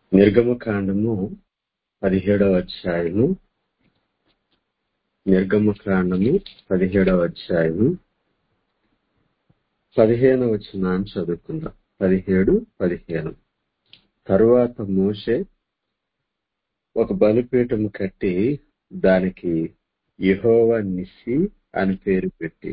నిర్గమకాండము పదిహేడవ అధ్యాయము నిర్గమకాండము పదిహేడవ అధ్యాయము పదిహేను వచనాన్ని చదువుకుందాం పదిహేడు పదిహేను తరువాత మోషే ఒక బలిపీఠం కట్టి దానికి యెహోవా నిస్సి అని పేరు పెట్టి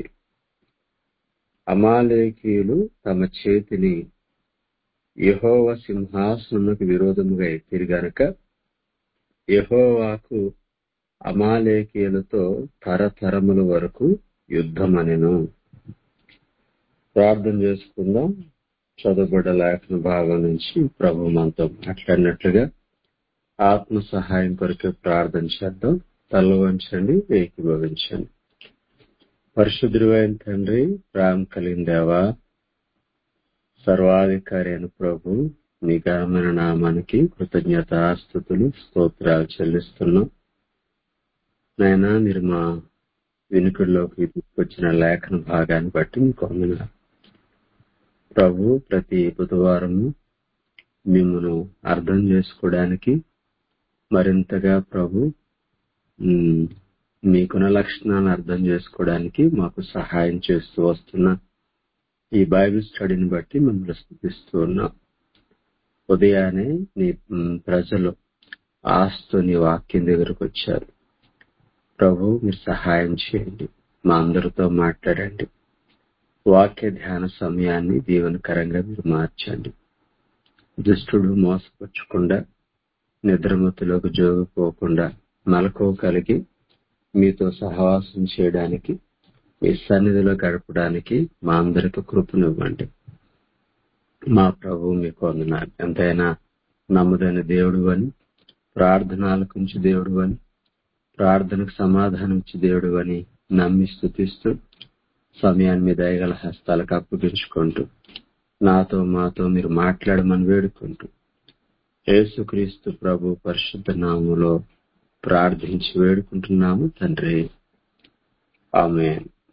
అమాలేకీయులు తమ చేతిని యెహోవ సింహాసనముకు విరోధముగా ఎత్తిరి గనక యెహోవాకు అమాలేకీయులతో తరతరముల వరకు యుద్ధమనెను ప్రార్థన చేసుకుందాం చదువుబడ్డ లేఖన భాగం నుంచి ప్రభు మనతో మాట్లాడినట్లుగా ఆత్మ సహాయం కొరకు ప్రార్థన చేద్దాం తల వంచండి ఏకీభవించండి పరిశుద్ధుడైన తండ్రి ప్రేమ కలిగిన దేవా సర్వాధికారి అయిన ప్రభు మీ ఘనమైన నామానికి కృతజ్ఞతాస్థుతులు స్తోత్రాలు చెల్లిస్తున్నాం నాయనా మీరు మా వినుకుల్లోకి తీసుకొచ్చిన లేఖన భాగాన్ని బట్టి మీకు వందనాలు ప్రభు ప్రతి బుధవారము మిమ్మను అర్థం చేసుకోవడానికి మరింతగా ప్రభు ఉమ్, మీకున్న లక్షణాలను అర్థం చేసుకోవడానికి మాకు సహాయం చేస్తూ వస్తున్న ఈ బైబిల్ స్టడీని బట్టి మిమ్మల్ని స్థుతిస్తూ ఉన్నాం ఉదయాన్నే నీ ఉమ్, ప్రజలు ఆస్తో నీ వాక్యం దగ్గరకు వచ్చారు ప్రభు మీరు సహాయం చేయండి మా అందరితో మాట్లాడండి వాక్య ధ్యాన సమయాన్ని దీవెనకరంగా మీరు మార్చండి దుష్టుడు మోసపుచ్చకుండా నిద్రమత్తులోకి జోగిపోకుండా మలకో కలిగి మీతో సహవాసం చేయడానికి మీ సన్నిధిలో గడపడానికి మా అందరికి కృపనివ్వండి మా ప్రభు మీకు వందనాలు ఎంతైనా నమ్మదైన దేవుడు అని ప్రార్థన ఆలకించు దేవుడు అని ప్రార్థనకు సమాధానం ఇచ్చి దేవుడు అని నమ్మి స్థుతిస్తూ సమయాన్ని మీ దయగల హస్తాలకు అప్పగించుకుంటూ నాతో మాతో మీరు మాట్లాడమని వేడుకుంటూ యేసుక్రీస్తు ప్రభు పరిశుద్ధ నామములో ప్రార్థించి వేడుకుంటున్నాము తండ్రి ఆమె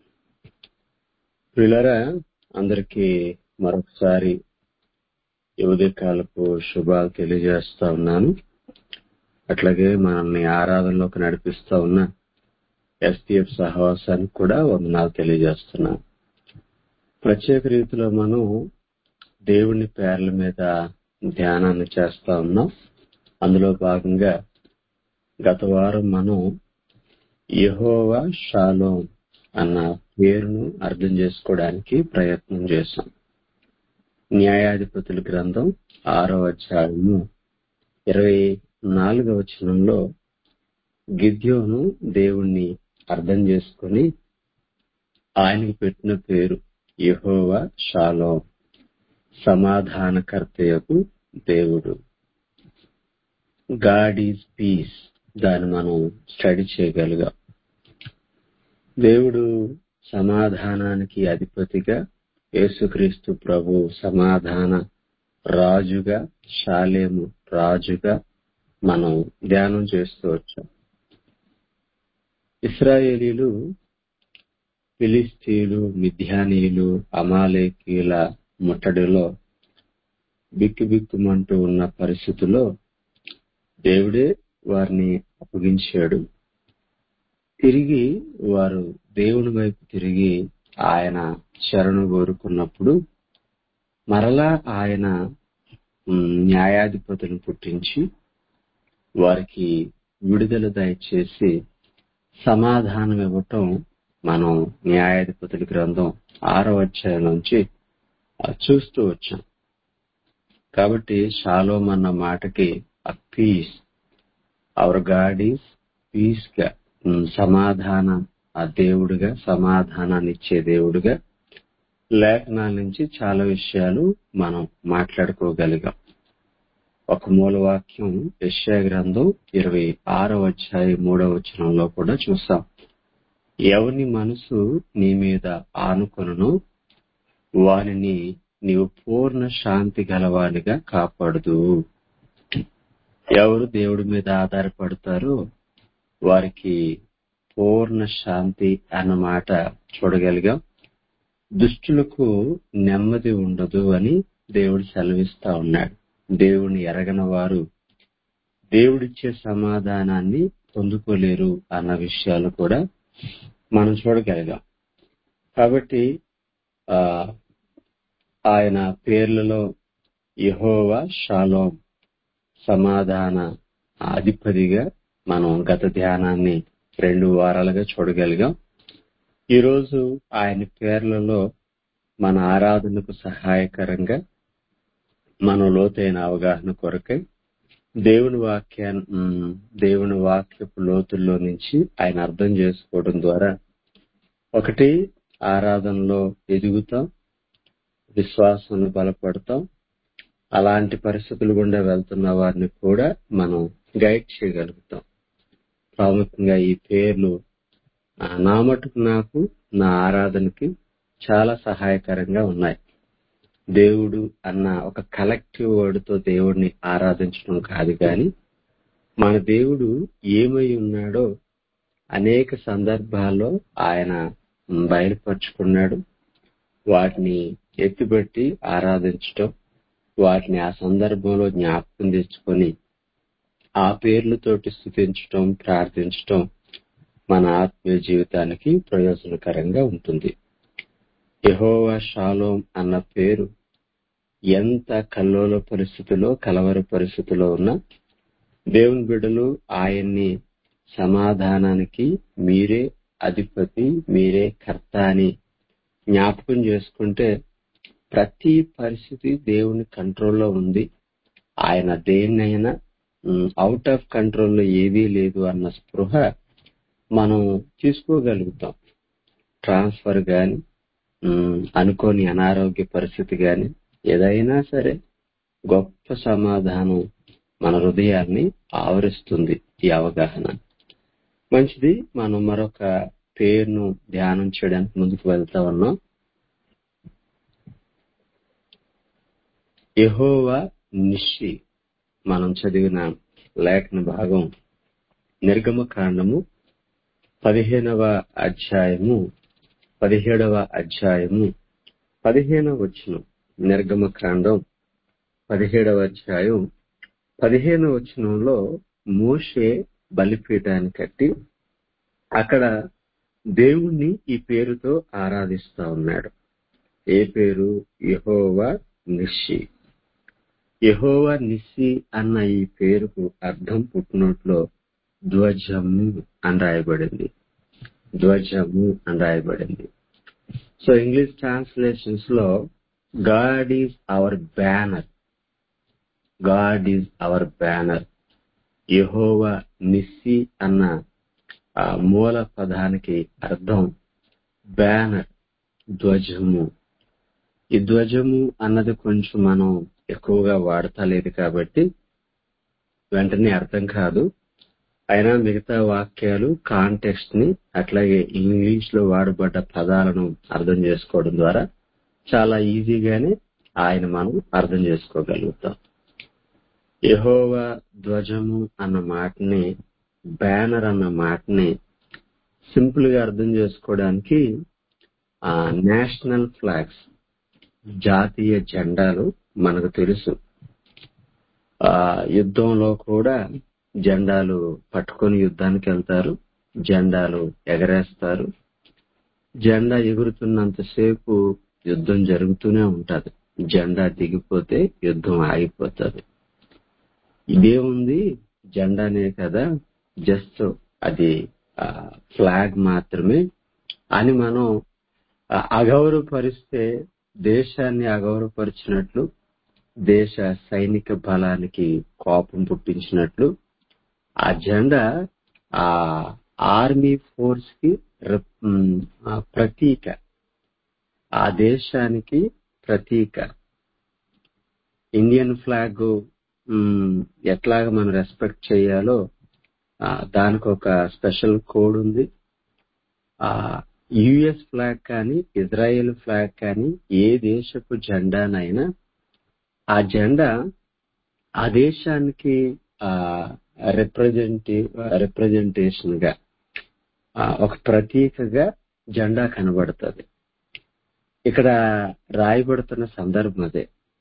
ప్రిలరా అందరికీ మరొకసారి ఈ ఉదయకాలపు శుభాలు తెలియజేస్తా ఉన్నాను అట్లాగే మనల్ని ఆరాధనలోకి నడిపిస్తా ఉన్న ఎస్పీఎఫ్ సహవాసానికి కూడా వందనాలు తెలియజేస్తున్నాను ప్రత్యేక రీతిలో మనం దేవుని పేర్ల మీద ధ్యానాన్ని చేస్తా ఉన్నాం అందులో భాగంగా గత వారం మనం యెహోవా షాలోం అన్న పేరును అర్థం చేసుకోవడానికి ప్రయత్నం చేశాం న్యాయాధిపతుల గ్రంథం ఆరో అధ్యాయము ఇరవై నాలుగవ వచనంలో గిద్యోను దేవుణ్ణి అర్థం చేసుకొని ఆయనకి పెట్టిన పేరు యెహోవా షాలోం సమాధానకర్తయకు దేవుడు గాడ్ ఈజ్ పీస్ దాన్ని మనం స్టడీ చేయగలిగాం దేవుడు సమాధానానికి అధిపతిగా యేసుక్రీస్తు ప్రభు సమాధాన రాజుగా శాలేము రాజుగా మనం ధ్యానం చేస్తూ వచ్చాం ఇస్రాయేలీలు ఫిలిస్తీన్లు మిథ్యానీయులు అమాలేకీల ముట్టడిలో బిక్కుబిక్కుమంటూ ఉన్న పరిస్థితుల్లో దేవుడే వారిని అప్పగించాడు తిరిగి వారు దేవుని వైపు తిరిగి ఆయన శరణు కోరుకున్నప్పుడు మరలా ఆయన ఉమ్, న్యాయాధిపతులను పుట్టించి వారికి విడుదల దయచేసి సమాధానం ఇవ్వటం మనం న్యాయాధిపతుల గ్రంథం ఆరో అధ్యాయం నుంచి ఆ, చూస్తూ వచ్చాం కాబట్టి షాలోం అన్న మాటకి peace our God is peace గా ఉమ్, సమాధాన ఆ దేవుడుగా సమాధానాన్ని ఇచ్చే దేవుడుగా లేఖనాల నుంచి చాలా విషయాలు మనం మాట్లాడుకోగలిగాం ఒక మూల వాక్యం యెషయా గ్రంథం ఇరవై ఆరో అధ్యాయ మూడవ వచనంలో కూడా చూసాం ఎవని మనసు నీ మీద ఆనుకొనును వానిని నీవు పూర్ణ శాంతి గలవానిగా కాపాడుదు ఎవరు దేవుడి మీద ఆధారపడతారో వారికి పూర్ణ శాంతి అన్నమాట చూడగలిగాం దుష్టులకు నెమ్మది ఉండదు అని దేవుడు సెలవిస్తా ఉన్నాడు దేవుని ఎరగని వారు దేవుడిచ్చే సమాధానాన్ని పొందుకోలేరు అన్న విషయాలు కూడా మనం చూడగలిగాం కాబట్టి ఆ ఆయన పేర్లలో యహోవా షాలోం సమాధాన అధిపతిగా మనం గత ధ్యానాన్ని రెండు వారాలుగా చూడగలిగాం ఈరోజు ఆయన పేర్లలో మన ఆరాధనకు సహాయకరంగా మన లోతైన అవగాహన కొరకై దేవుని వాక్యాన్ని ఉమ్, దేవుని వాక్యపు లోతుల్లో నుంచి ఆయన అర్థం చేసుకోవడం ద్వారా ఒకటి ఆరాధనలో ఎదుగుతాం విశ్వాసంలో బలపడతాం అలాంటి పరిస్థితులు గుండా వెళ్తున్న వారిని కూడా మనం గైడ్ చేయగలుగుతాం ప్రాముఖ్యంగా ఈ పేర్లు ఆ, నా మటుకు నాకు నా ఆరాధనకి చాలా సహాయకరంగా ఉన్నాయి దేవుడు అన్న ఒక కలెక్టివ్ వర్డ్తో దేవుడిని ఆరాధించడం కాదు కానీ మన దేవుడు ఏమై ఉన్నాడో అనేక సందర్భాల్లో ఆయన బయలుపరుచుకున్నాడు వాటిని ఎత్తిపెట్టి ఆరాధించటం వాటిని ఆ సందర్భంలో జ్ఞాపకం తెచ్చుకొని ఆ పేర్లతోటి స్థుతించటం ప్రార్థించటం మన ఆత్మీయ జీవితానికి ప్రయోజనకరంగా ఉంటుంది యెహోవా షాలోం అన్న పేరు ఎంత కల్లోల పరిస్థితిలో కలవర పరిస్థితిలో ఉన్నా దేవుని బిడ్డలు ఆయన్ని సమాధానానికి మీరే అధిపతి మీరే కర్త అని జ్ఞాపకం చేసుకుంటే ప్రతి పరిస్థితి దేవుని కంట్రోల్లో ఉంది ఆయన దేన్నైనా అవుట్ ఆఫ్ కంట్రోల్లో ఏదీ లేదు అన్న స్పృహ మనం తీసుకోగలుగుతాం ట్రాన్స్ఫర్ గాని ఉమ్, అనుకోని అనారోగ్య పరిస్థితి గాని ఏదైనా సరే గొప్ప సమాధానం మన హృదయాన్ని ఆవరిస్తుంది ఈ అవగాహన మంచిది మనం మరొక పేరును ధ్యానం చేయడానికి ముందుకు వెళ్తా ఉన్నాం యెహోవా నిషి మనం చదివిన లేఖన భాగం నిర్గమ కాండము పదిహేనవ అధ్యాయము పదిహేడవ అధ్యాయము పదిహేనవ వచనం నిర్గమ కాండం పదిహేడవ అధ్యాయం పదిహేనవ వచనంలో మోషే బలిపీఠాన్ని కట్టి అక్కడ దేవుణ్ణి ఈ పేరుతో ఆరాధిస్తా ఉన్నాడు ఏ పేరు యెహోవా నిస్సి యెహోవా నిస్సి అన్న ఈ పేరుకు అర్థం పుట్టినట్లో ధ్వజము అని రాయబడింది ధ్వజము అని రాయబడింది సో ఇంగ్లీష్ ట్రాన్స్లేషన్స్ లో God is our banner God is our banner Jehovah Nissi అన్న ఆ మూల పదానికి అర్థం బ్యానర్ ధ్వజము ఈ ధ్వజము అన్నది కొంచెం మనం ఎక్కువగా వాడతలేదు కాబట్టి వెంటనే అర్థం కాదు అయినా మిగతా వాక్యాలు కాంటెక్స్ట్ ని అట్లాగే ఇంగ్లీష్ లో వాడబడ్డ పదాలను అర్థం చేసుకోవడం ద్వారా చాలా ఈజీగానే ఆయన మనం అర్థం చేసుకోగలుగుతాం యెహోవా ధ్వజము అన్న మాటని బ్యానర్ అన్న మాటని సింపుల్ గా అర్థం చేసుకోవడానికి ఆ నేషనల్ ఫ్లాగ్స్ జాతీయ జెండాలు మనకు తెలుసు ఆ యుద్ధంలో కూడా జెండాలు పట్టుకొని యుద్ధానికి వెళ్తారు జెండాలు ఎగరేస్తారు జెండా ఎగురుతున్నంతసేపు యుద్ధం జరుగుతూనే ఉంటది జెండా దిగిపోతే యుద్ధం ఆగిపోతుంది ఇదేముంది జెండానే కదా జస్ట్ అది ఫ్లాగ్ మాత్రమే అని మనం ఆ, అగౌరవపరిస్తే దేశాన్ని అగౌరవపరిచినట్లు దేశ సైనిక బలానికి కోపం పుట్టించినట్లు ఆ జెండా ఆ ఆర్మీ ఫోర్స్ కి రిప్- ఉమ్, ఆ ప్రతీక ఆ దేశానికి ప్రతీక ఇండియన్ ఫ్లాగ్ ఉమ్, ఎట్లాగ మనం రెస్పెక్ట్ చేయాలో ఆ, దానికి ఒక స్పెషల్ కోడ్ ఉంది ఆ యుఎస్ ఫ్లాగ్ కానీ ఇజ్రాయెల్ ఫ్లాగ్ కానీ ఏ దేశపు జెండానైనా ఆ జెండా ఆ దేశానికి ఆ రిప్రజెంటేటివ్ రిప్రజెంటేషన్ గా ఆ, ఒక ప్రతీకగా జెండా కనబడుతుంది ఇక్కడ రాయబడుతున్న సందర్భం అదే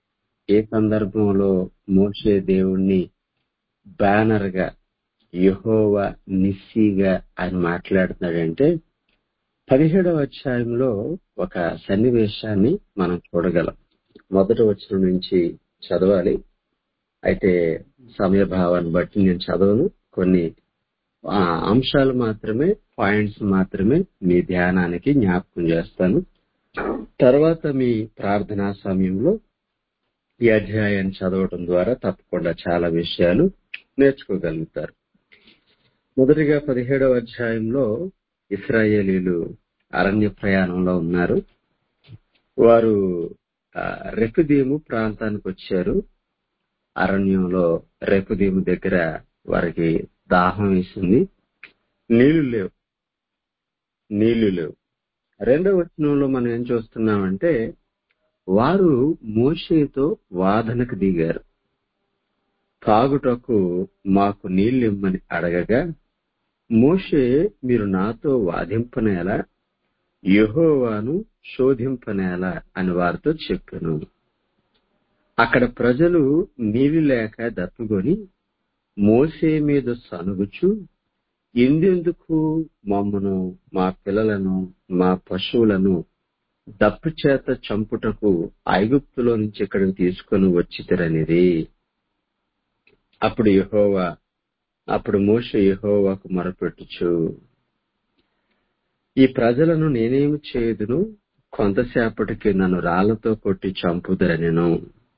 ఏ సందర్భంలో మోసే దేవుణ్ణి బ్యానర్ గా యహోవా నిస్సిగా ఆయన మాట్లాడుతున్నాడంటే పదిహేడవ అధ్యాయంలో ఒక సన్నివేశాన్ని మనం చూడగలం మొదటి వచనం నుంచి చదవాలి అయితే సమయభావాన్ని బట్టి నేను చదవను కొన్ని ఆ, అంశాలు మాత్రమే పాయింట్స్ మాత్రమే మీ ధ్యానానికి జ్ఞాపకం చేస్తాను తర్వాత మీ ప్రార్థనా సమయంలో ఈ అధ్యాయాన్ని చదవటం ద్వారా తప్పకుండా చాలా విషయాలు నేర్చుకోగలుగుతారు మొదటిగా పదిహేడవ అధ్యాయంలో ఇస్రాయేలీలు అరణ్య ప్రయాణంలో ఉన్నారు వారు ఆ, రెఫిదీము ప్రాంతానికి వచ్చారు అరణ్యంలో రెఫిదీము దగ్గర వారికి దాహం వేసింది నీళ్లు లేవు నీళ్లు లేవు రెండవ వచనంలో మనం ఏం చూస్తున్నామంటే వారు మోషేతో వాదనకు దిగారు తాగుటకు మాకు నీళ్ళు ఇమ్మని అడగగా మోషే మీరు నాతో వాదింపనేలా యెహోవాను శోధింపనేలా అని వారితో చెప్పాను అక్కడ ప్రజలు నీళ్లు లేక దప్పుకొని మోసే మీద సనుగుచు ఎందెందుకు మమ్మను మా పిల్లలను మా పశువులను దప్పు చేత చంపుటకు ఐగుప్తులో నుంచి ఇక్కడికి తీసుకొని వచ్చితరనిది అప్పుడు యెహోవా అప్పుడు మోషే యెహోవాకు మొరపెట్టుచు ఈ ప్రజలను నేనేమి చేయుదును కొంతసేపటికి నన్ను రాళ్లతో కొట్టి చంపుదరనెను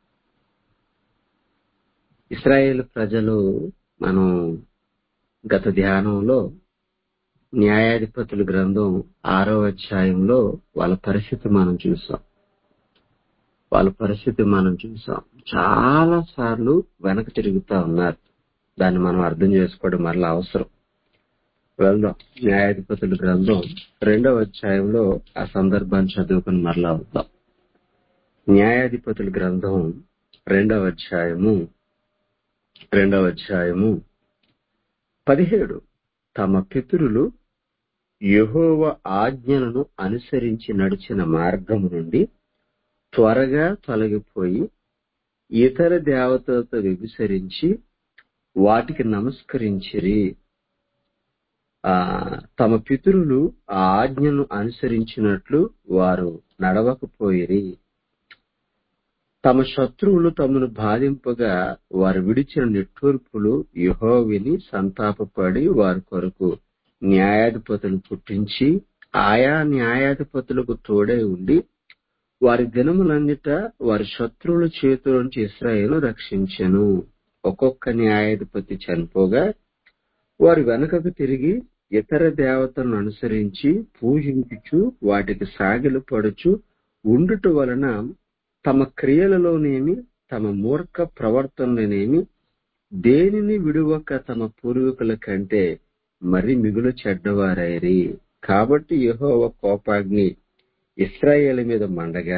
ఇస్రాయేల్ ప్రజలు మనం గత ధ్యానంలో న్యాయాధిపతుల గ్రంథం ఆరో అధ్యాయంలో వాళ్ళ పరిస్థితి మనం చూసాం వాళ్ళ పరిస్థితి మనం చూసాం చాలా సార్లు వెనక తిరుగుతా ఉన్నారు దాన్ని మనం అర్థం చేసుకోవడం మరలా అవసరం వెళ్దాం న్యాయాధిపతుల గ్రంథం రెండవ అధ్యాయంలో ఆ సందర్భాన్ని చదువుకుని మరలా వద్దాం న్యాయాధిపతుల గ్రంథం రెండవ అధ్యాయము రెండవ అధ్యాయము పదిహేడు తమ పితరులు యెహోవ ఆజ్ఞలను అనుసరించి నడిచిన మార్గము నుండి త్వరగా తొలగిపోయి ఇతర దేవతలతో విభిసరించి వాటికి నమస్కరించిరి ఆ తమ పితరులు ఆ ఆజ్ఞను అనుసరించినట్లు వారు నడవకపోయిరి తమ శత్రువులు తమను బాధింపగా వారు విడిచిన నిట్టూర్పులు యెహోవిని సంతాపపడి వారి కొరకు న్యాయాధిపతులు పుట్టించి ఆయా న్యాయాధిపతులకు తోడై ఉండి వారి దినములన్నిట వారి శత్రువుల చేతుల నుంచి ఇస్రాయేలు రక్షించెను ఒక్కొక్క న్యాయాధిపతి చనిపోగా వారు వెనకకు తిరిగి ఇతర దేవతలను అనుసరించి పూజించుచు వాటికి సాగిలు పడుచు ఉండుట వలన తమ క్రియలలోనేమి తమ మూర్ఖ ప్రవర్తనలోనేమి దేనిని విడువక తమ పూర్వీకుల కంటే మరి మిగులు చెడ్డవారైరి కాబట్టి యెహోవా కోపాగ్ని ఇస్రాయేల్ మీద మండగా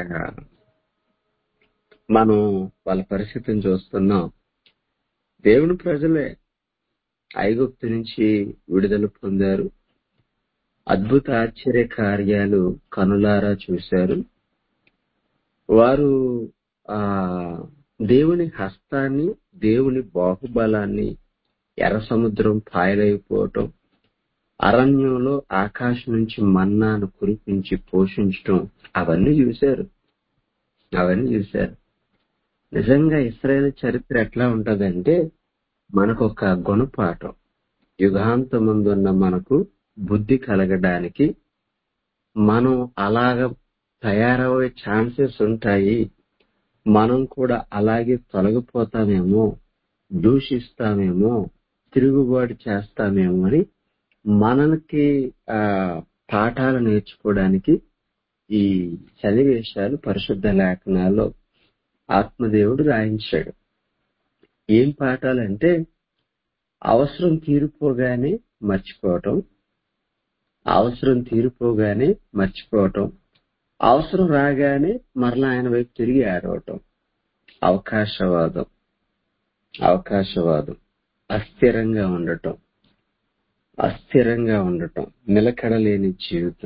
మనం వాళ్ళ పరిస్థితిని చూస్తున్నాం దేవుని ప్రజలే ఐగుప్తు నుంచి విడుదల పొందారు అద్భుత ఆశ్చర్య కార్యాలు కనులారా చూశారు వారు ఆ దేవుని హస్తాన్ని దేవుని బాహుబలాన్ని ఎర్ర సముద్రం పాయలైపోవటం అరణ్యంలో ఆకాశం నుంచి మన్నాను కురిపించి పోషించటం అవన్నీ చూశారు అవన్నీ చూశారు నిజంగా ఇస్రాయేల్ చరిత్ర ఎట్లా ఉంటదంటే మనకు ఒక గుణపాఠం యుగాంతమందున్న మనకు బుద్ధి కలగడానికి మనం అలాగ తయారయ్యే ఛాన్సెస్ ఉంటాయి మనం కూడా అలాగే తొలగిపోతామేమో దూషిస్తామేమో తిరుగుబాటు చేస్తామేమో అని మనకి ఆ పాఠాలు నేర్చుకోవడానికి ఈ సన్నివేశాలు పరిశుద్ధ లేఖనాల్లో ఆత్మదేవుడు రాయించాడు ఏం పాఠాలంటే అవసరం తీరిపోగానే మర్చిపోవటం అవసరం తీరిపోగానే మర్చిపోవటం అవసరం రాగానే మరలా ఆయన వైపు తిరిగి ఆడవటం అవకాశవాదం అవకాశవాదం అస్థిరంగా ఉండటం అస్థిరంగా ఉండటం నిలకడలేని జీవితం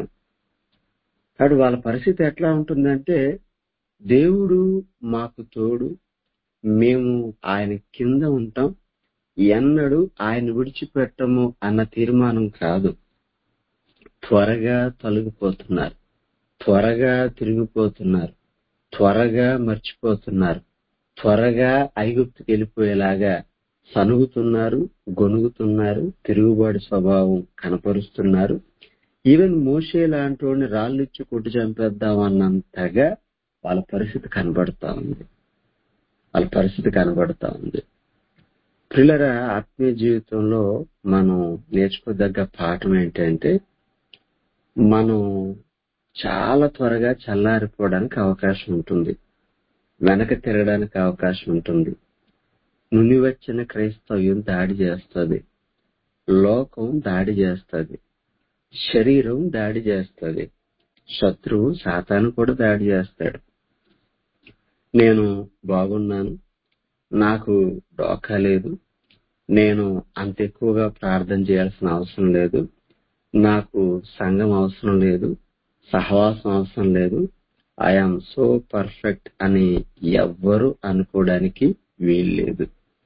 కాబట్టి వాళ్ళ పరిస్థితి ఎట్లా ఉంటుందంటే దేవుడు మాకు తోడు మేము ఆయన కింద ఉంటాం ఎన్నడూ ఆయన విడిచిపెట్టము అన్న తీర్మానం కాదు త్వరగా తొలగిపోతున్నారు త్వరగా తిరిగిపోతున్నారు త్వరగా మర్చిపోతున్నారు త్వరగా ఐగుప్తుకి వెళ్ళిపోయేలాగా సనుగుతున్నారు గొనుగుతున్నారు తిరుగుబాటు స్వభావం కనపరుస్తున్నారు ఈవెన్ మోషే లాంటి వాడిని రాళ్ళిచ్చి కొట్టి చంపేద్దాం అన్నంతగా వాళ్ళ పరిస్థితి కనబడతా ఉంది వాళ్ళ పరిస్థితి కనబడతా ఉంది పిల్లల ఆత్మీయ జీవితంలో మనం నేర్చుకోదగ్గ పాఠం ఏంటంటే మనం చాలా త్వరగా చల్లారిపోవడానికి అవకాశం ఉంటుంది వెనక తిరగడానికి అవకాశం ఉంటుంది నునివచ్చిన క్రైస్తవ్యం దాడి చేస్తుంది లోకం దాడి చేస్తుంది శరీరం దాడి చేస్తుంది శత్రువు సాతాను కూడా దాడి చేస్తాడు నేను బాగున్నాను నాకు డోకా లేదు నేను అంత ఎక్కువగా ప్రార్థన చేయాల్సిన అవసరం లేదు నాకు సంఘం అవసరం లేదు సహవాసం అవసరం లేదు ఐఆమ్ సో పర్ఫెక్ట్ అని ఎవ్వరు అనుకోవడానికి వీల్లేదు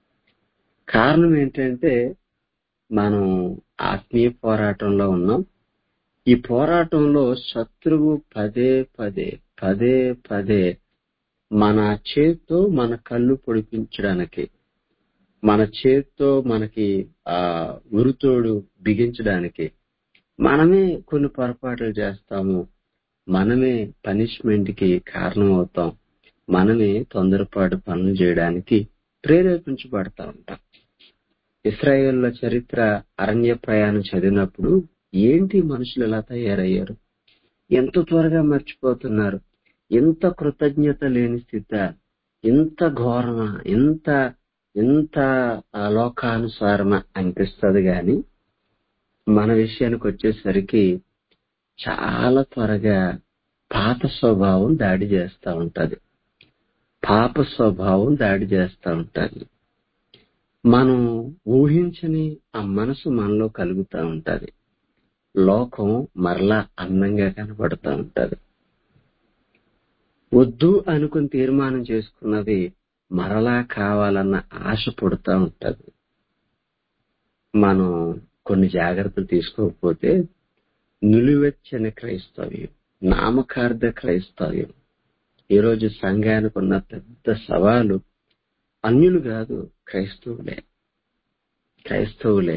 కారణం ఏంటంటే మనం ఆత్మీయ పోరాటంలో ఉన్నాం ఈ పోరాటంలో శత్రువు పదే పదే పదే పదే మన చేత్తో మన కళ్ళు పొడిపించడానికి మన చేత్తో మనకి ఆ ఉరుతోడు బిగించడానికి మనమే కొన్ని పొరపాట్లు చేస్తాము మనమే పనిష్మెంట్ కి కారణం అవుతాం మనమే తొందరపాటు పనులు చేయడానికి ప్రేరేపించబడతా ఉంటాం ఇస్రాయేళ్ల చరిత్ర అరణ్య ప్రయాణం చదివినప్పుడు ఏంటి మనుషులు ఎలా తయారయ్యారు ఎంత త్వరగా మర్చిపోతున్నారు ఎంత కృతజ్ఞత లేని స్థిత ఎంత ఘోరమా ఎంత ఎంత ఆ లోకానుసారమా అనిపిస్తుంది గాని మన విషయానికి వచ్చేసరికి చాలా త్వరగా పాత స్వభావం దాడి చేస్తా ఉంటది పాప స్వభావం దాడి చేస్తా ఉంటది మనం ఊహించని ఆ మనసు మనలో కలుగుతా ఉంటది లోకం మరలా అందంగా కనబడుతూ ఉంటది వద్దు అనుకుని తీర్మానం చేసుకున్నది మరలా కావాలన్న ఆశ పుడతా ఉంటది మనం కొన్ని జాగ్రత్తలు తీసుకోకపోతే నిలువెచ్చని క్రైస్తవ్యం నామకార్థ క్రైస్తవ్యం ఈరోజు సంఘానికి ఉన్న పెద్ద సవాలు అన్యులు కాదు క్రైస్తవులే క్రైస్తవులే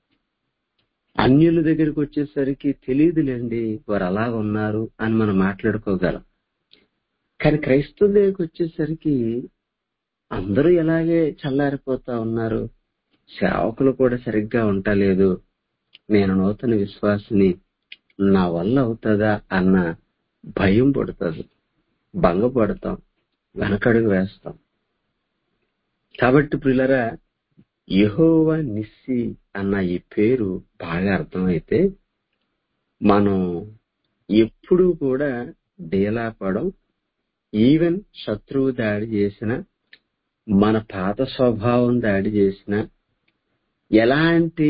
అన్యుల దగ్గరికి వచ్చేసరికి తెలియదులేండి వారు అలా ఉన్నారు అని మనం మాట్లాడుకోగలం కానీ క్రైస్తవుల దగ్గరికి వచ్చేసరికి అందరూ ఎలాగే చల్లారిపోతా ఉన్నారు సేవకులు కూడా సరిగ్గా ఉండలేదు నేను నూతన విశ్వాసిని నా వల్ల అవుతుందా అన్న భయం పడుతుంది భంగపడతాం వెనకడుగు వేస్తాం కాబట్టి పిల్లరా యహోవా నిస్సి అన్న ఈ పేరు బాగా అర్థమైతే మనం ఎప్పుడూ కూడా డేలాపడం ఈవెన్ శత్రువు దాడి చేసిన మన పాత స్వభావం దాడి చేసిన ఎలాంటి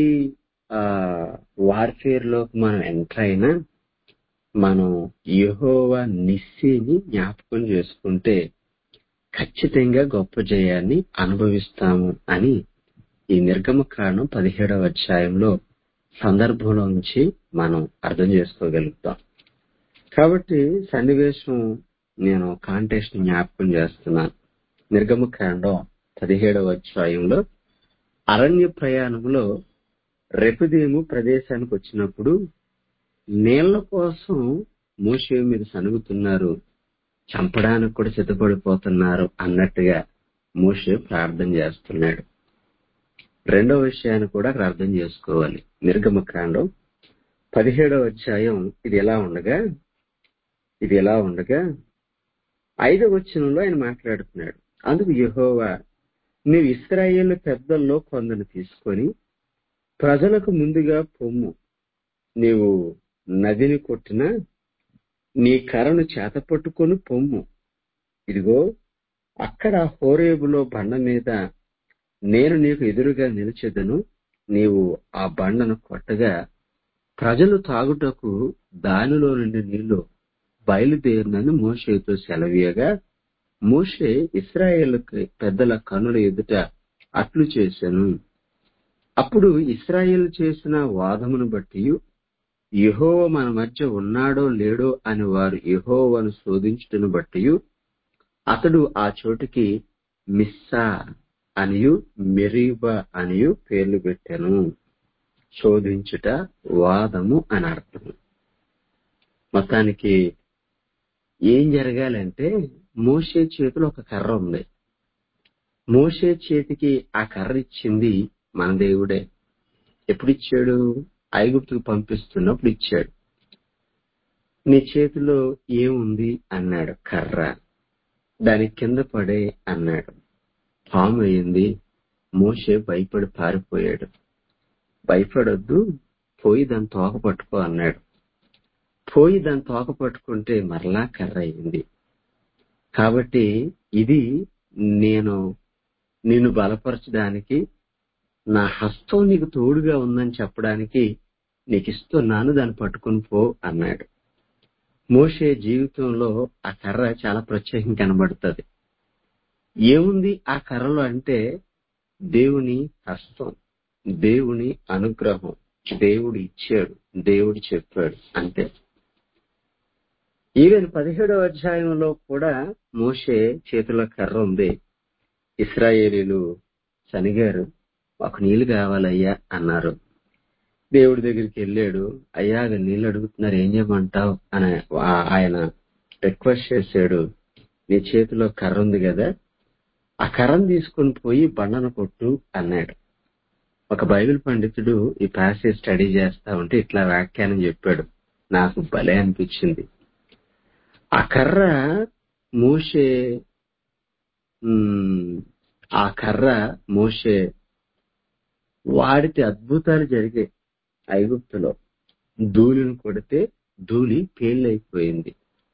వార్ఫేర్ లోకి మనం ఎంటర్ అయినా మనం యహోవా నిస్సిని జ్ఞాపకం చేసుకుంటే ఖచ్చితంగా గొప్ప జయాన్ని అనుభవిస్తాము అని ఈ నిర్గమ కారణం పదిహేడవ అధ్యాయంలో సందర్భంలో నుంచి మనం అర్థం చేసుకోగలుగుతాం కాబట్టి సన్నివేశం నేను కాంటెక్స్ట్ జ్ఞాపకం చేస్తున్నాను నిర్గమ కాండం పదిహేడవ అధ్యాయంలో అరణ్య ప్రయాణంలో రెపదేము ప్రదేశానికి వచ్చినప్పుడు నీళ్ల కోసం మోషే మీద సనుగుతున్నారు చంపడానికి కూడా సిద్ధపడిపోతున్నారు అన్నట్టుగా మోషే ప్రార్థన చేస్తున్నాడు రెండవ విషయాన్ని కూడా అక్కడ అర్థం చేసుకోవాలి నిర్గమకాండం పదిహేడవ అధ్యాయం ఇది ఎలా ఉండగా ఇది ఎలా ఉండగా ఐదవ వచనంలో ఆయన మాట్లాడుతున్నాడు అందుకు యహోవా నీవు ఇస్రాయేల్ పెద్దల్లో కొందరు తీసుకొని ప్రజలకు ముందుగా పొమ్ము నీవు నదిని కొట్టిన నీ కర్రను చేతపట్టుకొని పొమ్ము ఇదిగో అక్కడ హోరేబులో బండ మీద నేను నీకు ఎదురుగా నిలిచెదను నీవు ఆ బండను కొట్టగా ప్రజలు తాగుటకు దానిలో నుండి నీళ్లు బయలుదేరినని మోషేతో సెలవీయగా మోషే ఇస్రాయేల్ పెద్దల కనుల ఎదుట అట్లు చేశాను అప్పుడు ఇస్రాయేల్ చేసిన వాదమును బట్టి యెహోవ మన మధ్య ఉన్నాడో లేడో అని వారు యెహోవాను శోధించుటను బట్టి అతడు ఆ చోటికి మిస్సా అనియు మెరీబా అనియు పేర్లు పెట్టాను శోధించుట వాదము అని అర్థం మొత్తానికి ఏం జరగాలంటే మోషే చేతిలో ఒక కర్ర ఉంది మోషే చేతికి ఆ కర్ర ఇచ్చింది మన దేవుడే ఎప్పుడు ఇచ్చాడు ఐగుప్తుకు పంపిస్తున్నప్పుడు ఇచ్చాడు నీ చేతిలో ఏముంది అన్నాడు కర్ర దాని కింద పడే అన్నాడు పాము అయింది మోషే భయపడి పారిపోయాడు భయపడొద్దు పోయి దాని తోక పట్టుకో అన్నాడు పోయి దాని తోక పట్టుకుంటే మరలా కర్ర అయింది కాబట్టి ఇది నేను నిన్ను బలపరచడానికి నా హస్తం నీకు తోడుగా ఉందని చెప్పడానికి నీకు ఇస్తున్నాను దాన్ని పట్టుకుని పో అన్నాడు మోషే జీవితంలో ఆ కర్ర చాలా ప్రత్యేకం కనబడుతుంది ఏముంది ఆ కర్రలో అంటే దేవుని హస్తం దేవుని అనుగ్రహం దేవుడు ఇచ్చాడు దేవుడు చెప్పాడు అంతే ఈవెన్ పదిహేడవ అధ్యాయంలో కూడా మోషే చేతిలో కర్ర ఉంది ఇస్రాయేలీలు శనిగారు ఒక నీళ్లు కావాలయ్యా అన్నారు దేవుడి దగ్గరికి వెళ్ళాడు అయ్యాగ నీళ్లు అడుగుతున్నారు ఏం చేయమంటావు అని ఆ- ఆయన రిక్వెస్ట్ చేశాడు నీ చేతిలో కర్ర ఉంది కదా ఆ కర్రను తీసుకుని పోయి బండను కొట్టు అన్నాడు ఒక బైబిల్ పండితుడు ఈ ప్యాసేజ్ స్టడీ చేస్తా ఉంటే ఇట్లా వ్యాఖ్యానం చెప్పాడు నాకు భలే అనిపించింది ఆ కర్ర మోషే ఉమ్, ఆ కర్ర మోషే వాడితే అద్భుతాలు జరిగాయి ఐగుప్తులో ధూళిని కొడితే ధూళి పేళ్ళైపోయింది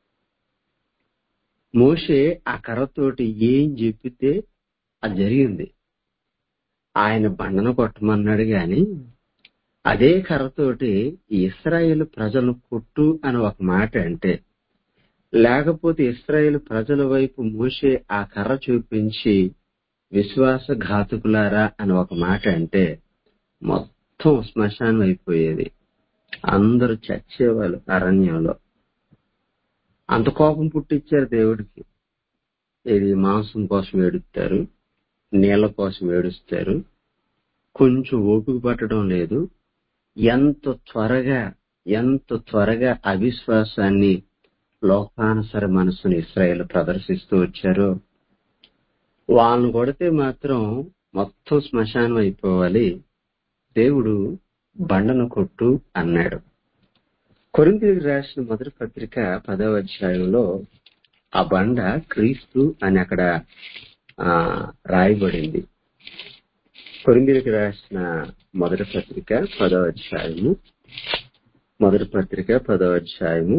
మోషే ఆ కర్రతోటి ఏం చెప్పితే అది జరిగింది ఆయన బండను కొట్టమన్నాడు గాని అదే కర్రతోటి ఇస్రాయేల్ ప్రజలను కొట్టు అని ఒక మాట అంటే లేకపోతే ఇస్రాయేల్ ప్రజల వైపు మోషే ఆ కర్ర చూపించి విశ్వాసఘాతకులారా అని ఒక మాట అంటే మొత్తం శ్మశానం అయిపోయేది అందరూ చచ్చేవాళ్ళు అరణ్యంలో అంత కోపం పుట్టించారు దేవుడికి ఇది మాంసం కోసం ఏడుస్తారు నీళ్ల కోసం ఏడుస్తారు కొంచెం ఓపిక పట్టడం లేదు ఎంత త్వరగా ఎంత త్వరగా అవిశ్వాసాన్ని లోకానుసర మనసుని ఇస్రాయేల్ ప్రదర్శిస్తూ వచ్చారో వాళ్ళని కొడితే మాత్రం మొత్తం శ్మశానం అయిపోవాలి దేవుడు బండను కొట్టు అన్నాడు కొరింథీయులకు రాసిన మొదటి పత్రిక పదవ అధ్యాయంలో ఆ బండ క్రీస్తు అని అక్కడ ఆ, రాయబడింది కొరింథీయులకు రాసిన మొదటి పత్రిక పదవ అధ్యాయము మొదటి పత్రిక పదవ అధ్యాయము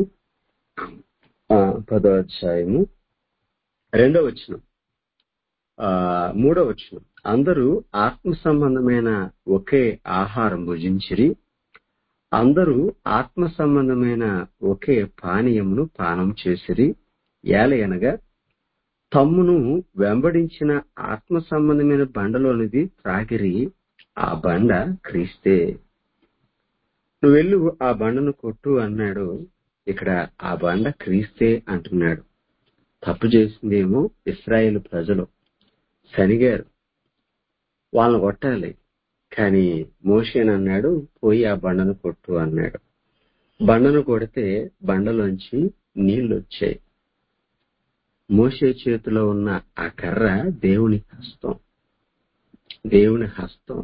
ఆ, పదవ అధ్యాయము రెండవ వచనం ఆ, మూడవ వచనం అందరూ ఆత్మ సంబంధమైన ఒకే ఆహారం భుజించిరి అందరూ ఆత్మ సంబంధమైన ఒకే పానీయమును పానం చేసిరి ఏలయనగా తమ్మును వెంబడించిన ఆత్మ సంబంధమైన బండలోనిది త్రాగిరి ఆ బండ క్రీస్తే నువ్వు వెళ్ళు ఆ బండను కొట్టు అన్నాడు ఇక్కడ ఆ బండ క్రీస్తే అంటున్నాడు తప్పు చేసిందేమో ఇస్రాయేల్ ప్రజలు శనిగారు వాళ్ళని కొట్టాలి కానీ మోషేన్ అన్నాడు పోయి ఆ బండను కొట్టు అన్నాడు బండను కొడితే బండలోంచి నీళ్లు వచ్చాయి మోషే చేతిలో ఉన్న ఆ కర్ర దేవుని హస్తం దేవుని హస్తం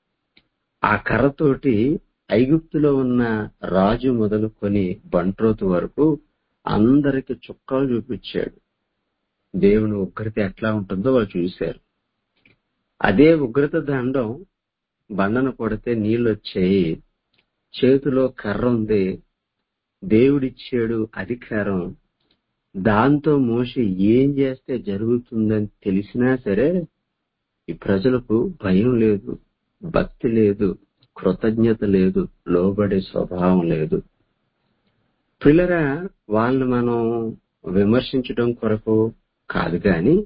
ఆ కర్రతోటి ఐగుప్తులో ఉన్న రాజు మొదలుకొని బంట్రోతు వరకు అందరికి చుక్కలు చూపించాడు దేవుని ఉగ్రత ఎట్లా ఉంటుందో వాళ్ళు చూశారు అదే ఉగ్రత దండం బండను కొడితే నీళ్ళు వచ్చాయి చేతిలో కర్ర ఉంది దేవుడిచ్చాడు అధికారం దాంతో మోషి ఏం చేస్తే జరుగుతుందని తెలిసినా సరే ఈ ప్రజలకు భయం లేదు భక్తి లేదు కృతజ్ఞత లేదు లోబడే స్వభావం లేదు పిల్లరా వాళ్ళని మనం విమర్శించడం కొరకు కాదు కాని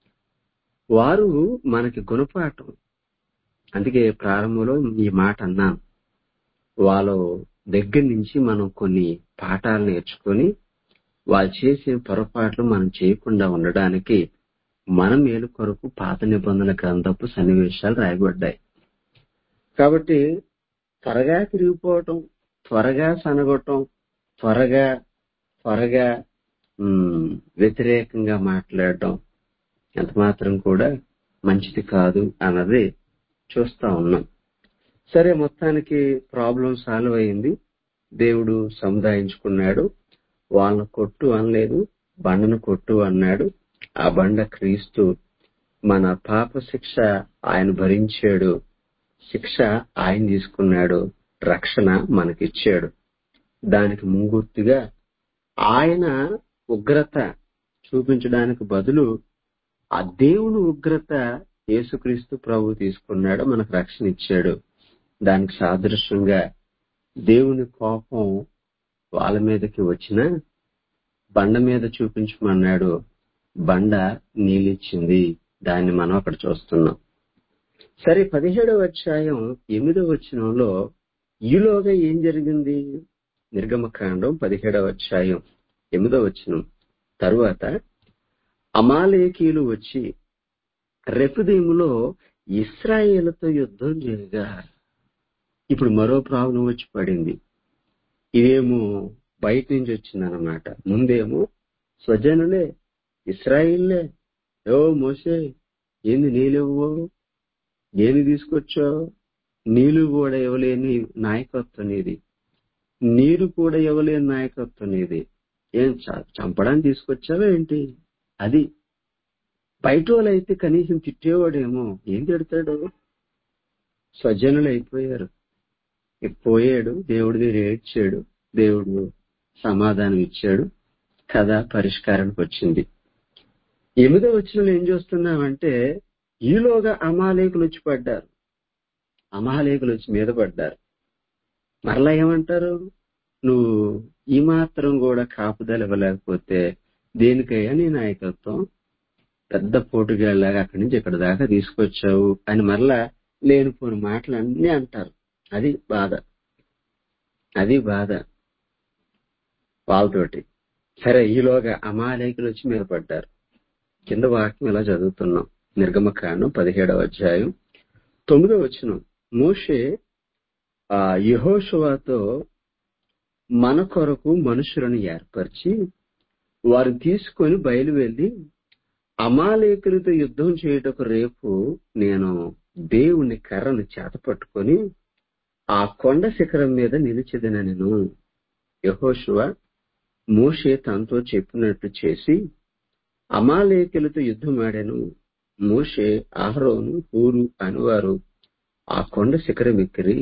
వారు మనకి గుణపాఠం అందుకే ప్రారంభంలో ఈ మాట అన్నాను వాళ్ళ దగ్గర నుంచి మనం కొన్ని పాఠాలు నేర్చుకొని వాళ్ళు చేసే పొరపాట్లు మనం చేయకుండా ఉండడానికి మన మేలు కొరకు పాత నిబంధనల గ్రంథపు సన్నివేశాలు రాయబడ్డాయి కాబట్టి త్వరగా తిరిగిపోవటం త్వరగా సనగొట్టం త్వరగా త్వరగా ఉమ్, వ్యతిరేకంగా మాట్లాడటం ఎంత మాత్రం కూడా మంచిది కాదు అన్నది చూస్తా ఉన్నాం సరే మొత్తానికి ప్రాబ్లం సాల్వ్ అయింది దేవుడు సముదాయించుకున్నాడు వాళ్ళను కొట్టు అనలేదు బండను కొట్టు అన్నాడు ఆ బండ క్రీస్తు మన పాప శిక్ష ఆయన భరించాడు శిక్ష ఆయన తీసుకున్నాడు రక్షణ మనకిచ్చాడు దానికి ముంగుర్తిగా ఆయన ఉగ్రత చూపించడానికి బదులు ఆ దేవుని ఉగ్రత యేసుక్రీస్తు ప్రభు తీసుకున్నాడు మనకు రక్షణ ఇచ్చాడు దానికి సాదృశ్యంగా దేవుని కోపం వాళ్ళ మీదకి వచ్చిన బండ మీద చూపించమన్నాడు బండ నీళ్ళిచ్చింది దాన్ని మనం అక్కడ చూస్తున్నాం సరే పదిహేడవ అధ్యాయం ఎనిమిదవ వచనంలో ఈలోగా ఏం జరిగింది నిర్గమకాండం పదిహేడవ అధ్యాయం ఎనిమిదవ వచనం తరువాత అమాలేకీలు వచ్చి రెఫుదీములో ఇస్రాయేలుతో యుద్ధం చేయగా ఇప్పుడు మరో ప్రాబ్లం వచ్చి పడింది ఇదేమో బయట నుంచి వచ్చిందన్నమాట ముందేమో స్వజనులే ఇస్రాయిల్లే ఓ మోసే ఏంది నీళ్ళివ్వో ఏమి తీసుకొచ్చావు నీళ్లు కూడా ఇవ్వలేని నాయకత్వం ఇది నీరు కూడా ఇవ్వలేని నాయకత్వం ఇది ఏం చ- చంపడానికి తీసుకొచ్చావా ఏంటి అది బయట వాళ్ళైతే కనీసం తిట్టేవాడేమో ఏం తిడతాడు స్వజనులు అయిపోయారు ఇక పోయాడు దేవుడి దగ్గర ఏడ్చాడు దేవుడు సమాధానం ఇచ్చాడు కథ పరిష్కారానికి వచ్చింది ఎనిమిదో వచ్చిన ఏం చూస్తున్నామంటే ఈలోగా అమాలేకులు వచ్చి పడ్డారు అమాలేకులు వచ్చి మీద పడ్డారు మరలా ఏమంటారు నువ్వు ఈ మాత్రం కూడా కాపుదల ఇవ్వలేకపోతే దేనికయ్యా నీ నాయకత్వం పెద్ద పోటుగాళ్ళలాగా అక్కడి నుంచి ఇక్కడ దాకా తీసుకొచ్చావు అని మరలా లేనిపోని మాటలు అన్నీ అంటారు అది బాధ అది బాధ వాళ్ళతోటి సరే ఈలోగా అమాలేకులు వచ్చి మీద పడ్డారు కింద వాక్యం ఇలా చదువుతున్నాం నిర్గమకాండం పదిహేడవ అధ్యాయం తొమ్మిదవ వచనం మోషే ఆ యహోషువాతో మన కొరకు మనుషులను ఏర్పరిచి వారు తీసుకొని బయలు వెళ్లి అమాలేకులతో యుద్ధం చేయుటకు రేపు నేను దేవుని కర్రను చేత పట్టుకొని ఆ కొండ శిఖరం మీద నిలిచెదన నేను యహోషువ మోషే తనతో చెప్పినట్టు చేసి అమాలేకులతో యుద్ధమాడాను మోషే ఆహరోను హూరు అనువారు ఆ కొండ శిఖరం ఎక్కిరి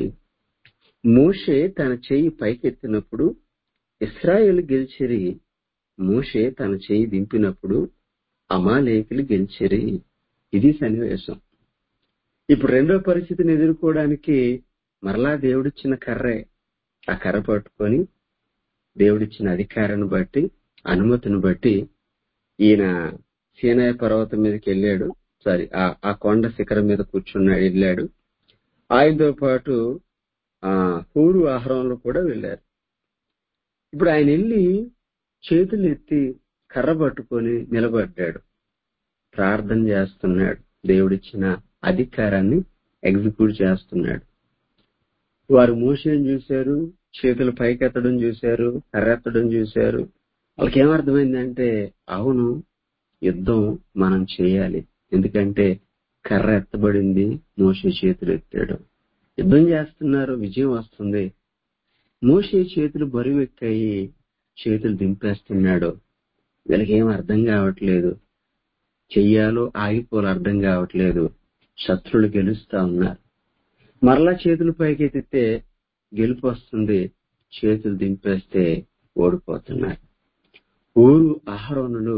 మోషే తన చెయ్యి పైకెత్తినప్పుడు ఇస్రాయేల్ గెలిచిరి మోషే తన చెయ్యి దింపినప్పుడు అమాలేకులు గెలిచిరి ఇది సన్నివేశం ఇప్పుడు రెండో పరిస్థితిని ఎదుర్కోవడానికి మరలా దేవుడిచ్చిన కర్రే ఆ కర్ర పట్టుకొని దేవుడిచ్చిన అధికారాన్ని బట్టి అనుమతిని బట్టి ఈయన సీనాయ పర్వతం మీదకి వెళ్ళాడు సారీ ఆ ఆ కొండ శిఖరం మీద కూర్చున్నాడు వెళ్ళాడు ఆయనతో పాటు ఆ హూరు ఆహారంలో కూడా వెళ్ళారు ఇప్పుడు ఆయన వెళ్ళి చేతులు ఎత్తి కర్ర పట్టుకొని నిలబడ్డాడు ప్రార్థన చేస్తున్నాడు దేవుడిచ్చిన అధికారాన్ని ఎగ్జిక్యూట్ చేస్తున్నాడు వారు మోషన్ చూశారు చేతులు పైకెత్తడం చూశారు కర్రెత్తడం చూశారు వాళ్ళకి ఏమర్థమైందంటే అవును యుద్ధం మనం చేయాలి ఎందుకంటే కర్ర ఎత్తబడింది మోసే చేతులు ఎత్తాడు యుద్ధం చేస్తున్నారు విజయం వస్తుంది మోసే చేతులు బరువు ఎక్కాయి చేతులు దింపేస్తున్నాడు వీళ్ళకి ఏం అర్థం కావట్లేదు చెయ్యాలో ఆగిపోలు అర్థం కావట్లేదు శత్రులు గెలుస్తా ఉన్నారు మరలా చేతులు పైకెత్తితే గెలుపు వస్తుంది చేతులు దింపేస్తే ఓడిపోతున్నారు ఊరు అహరోనులు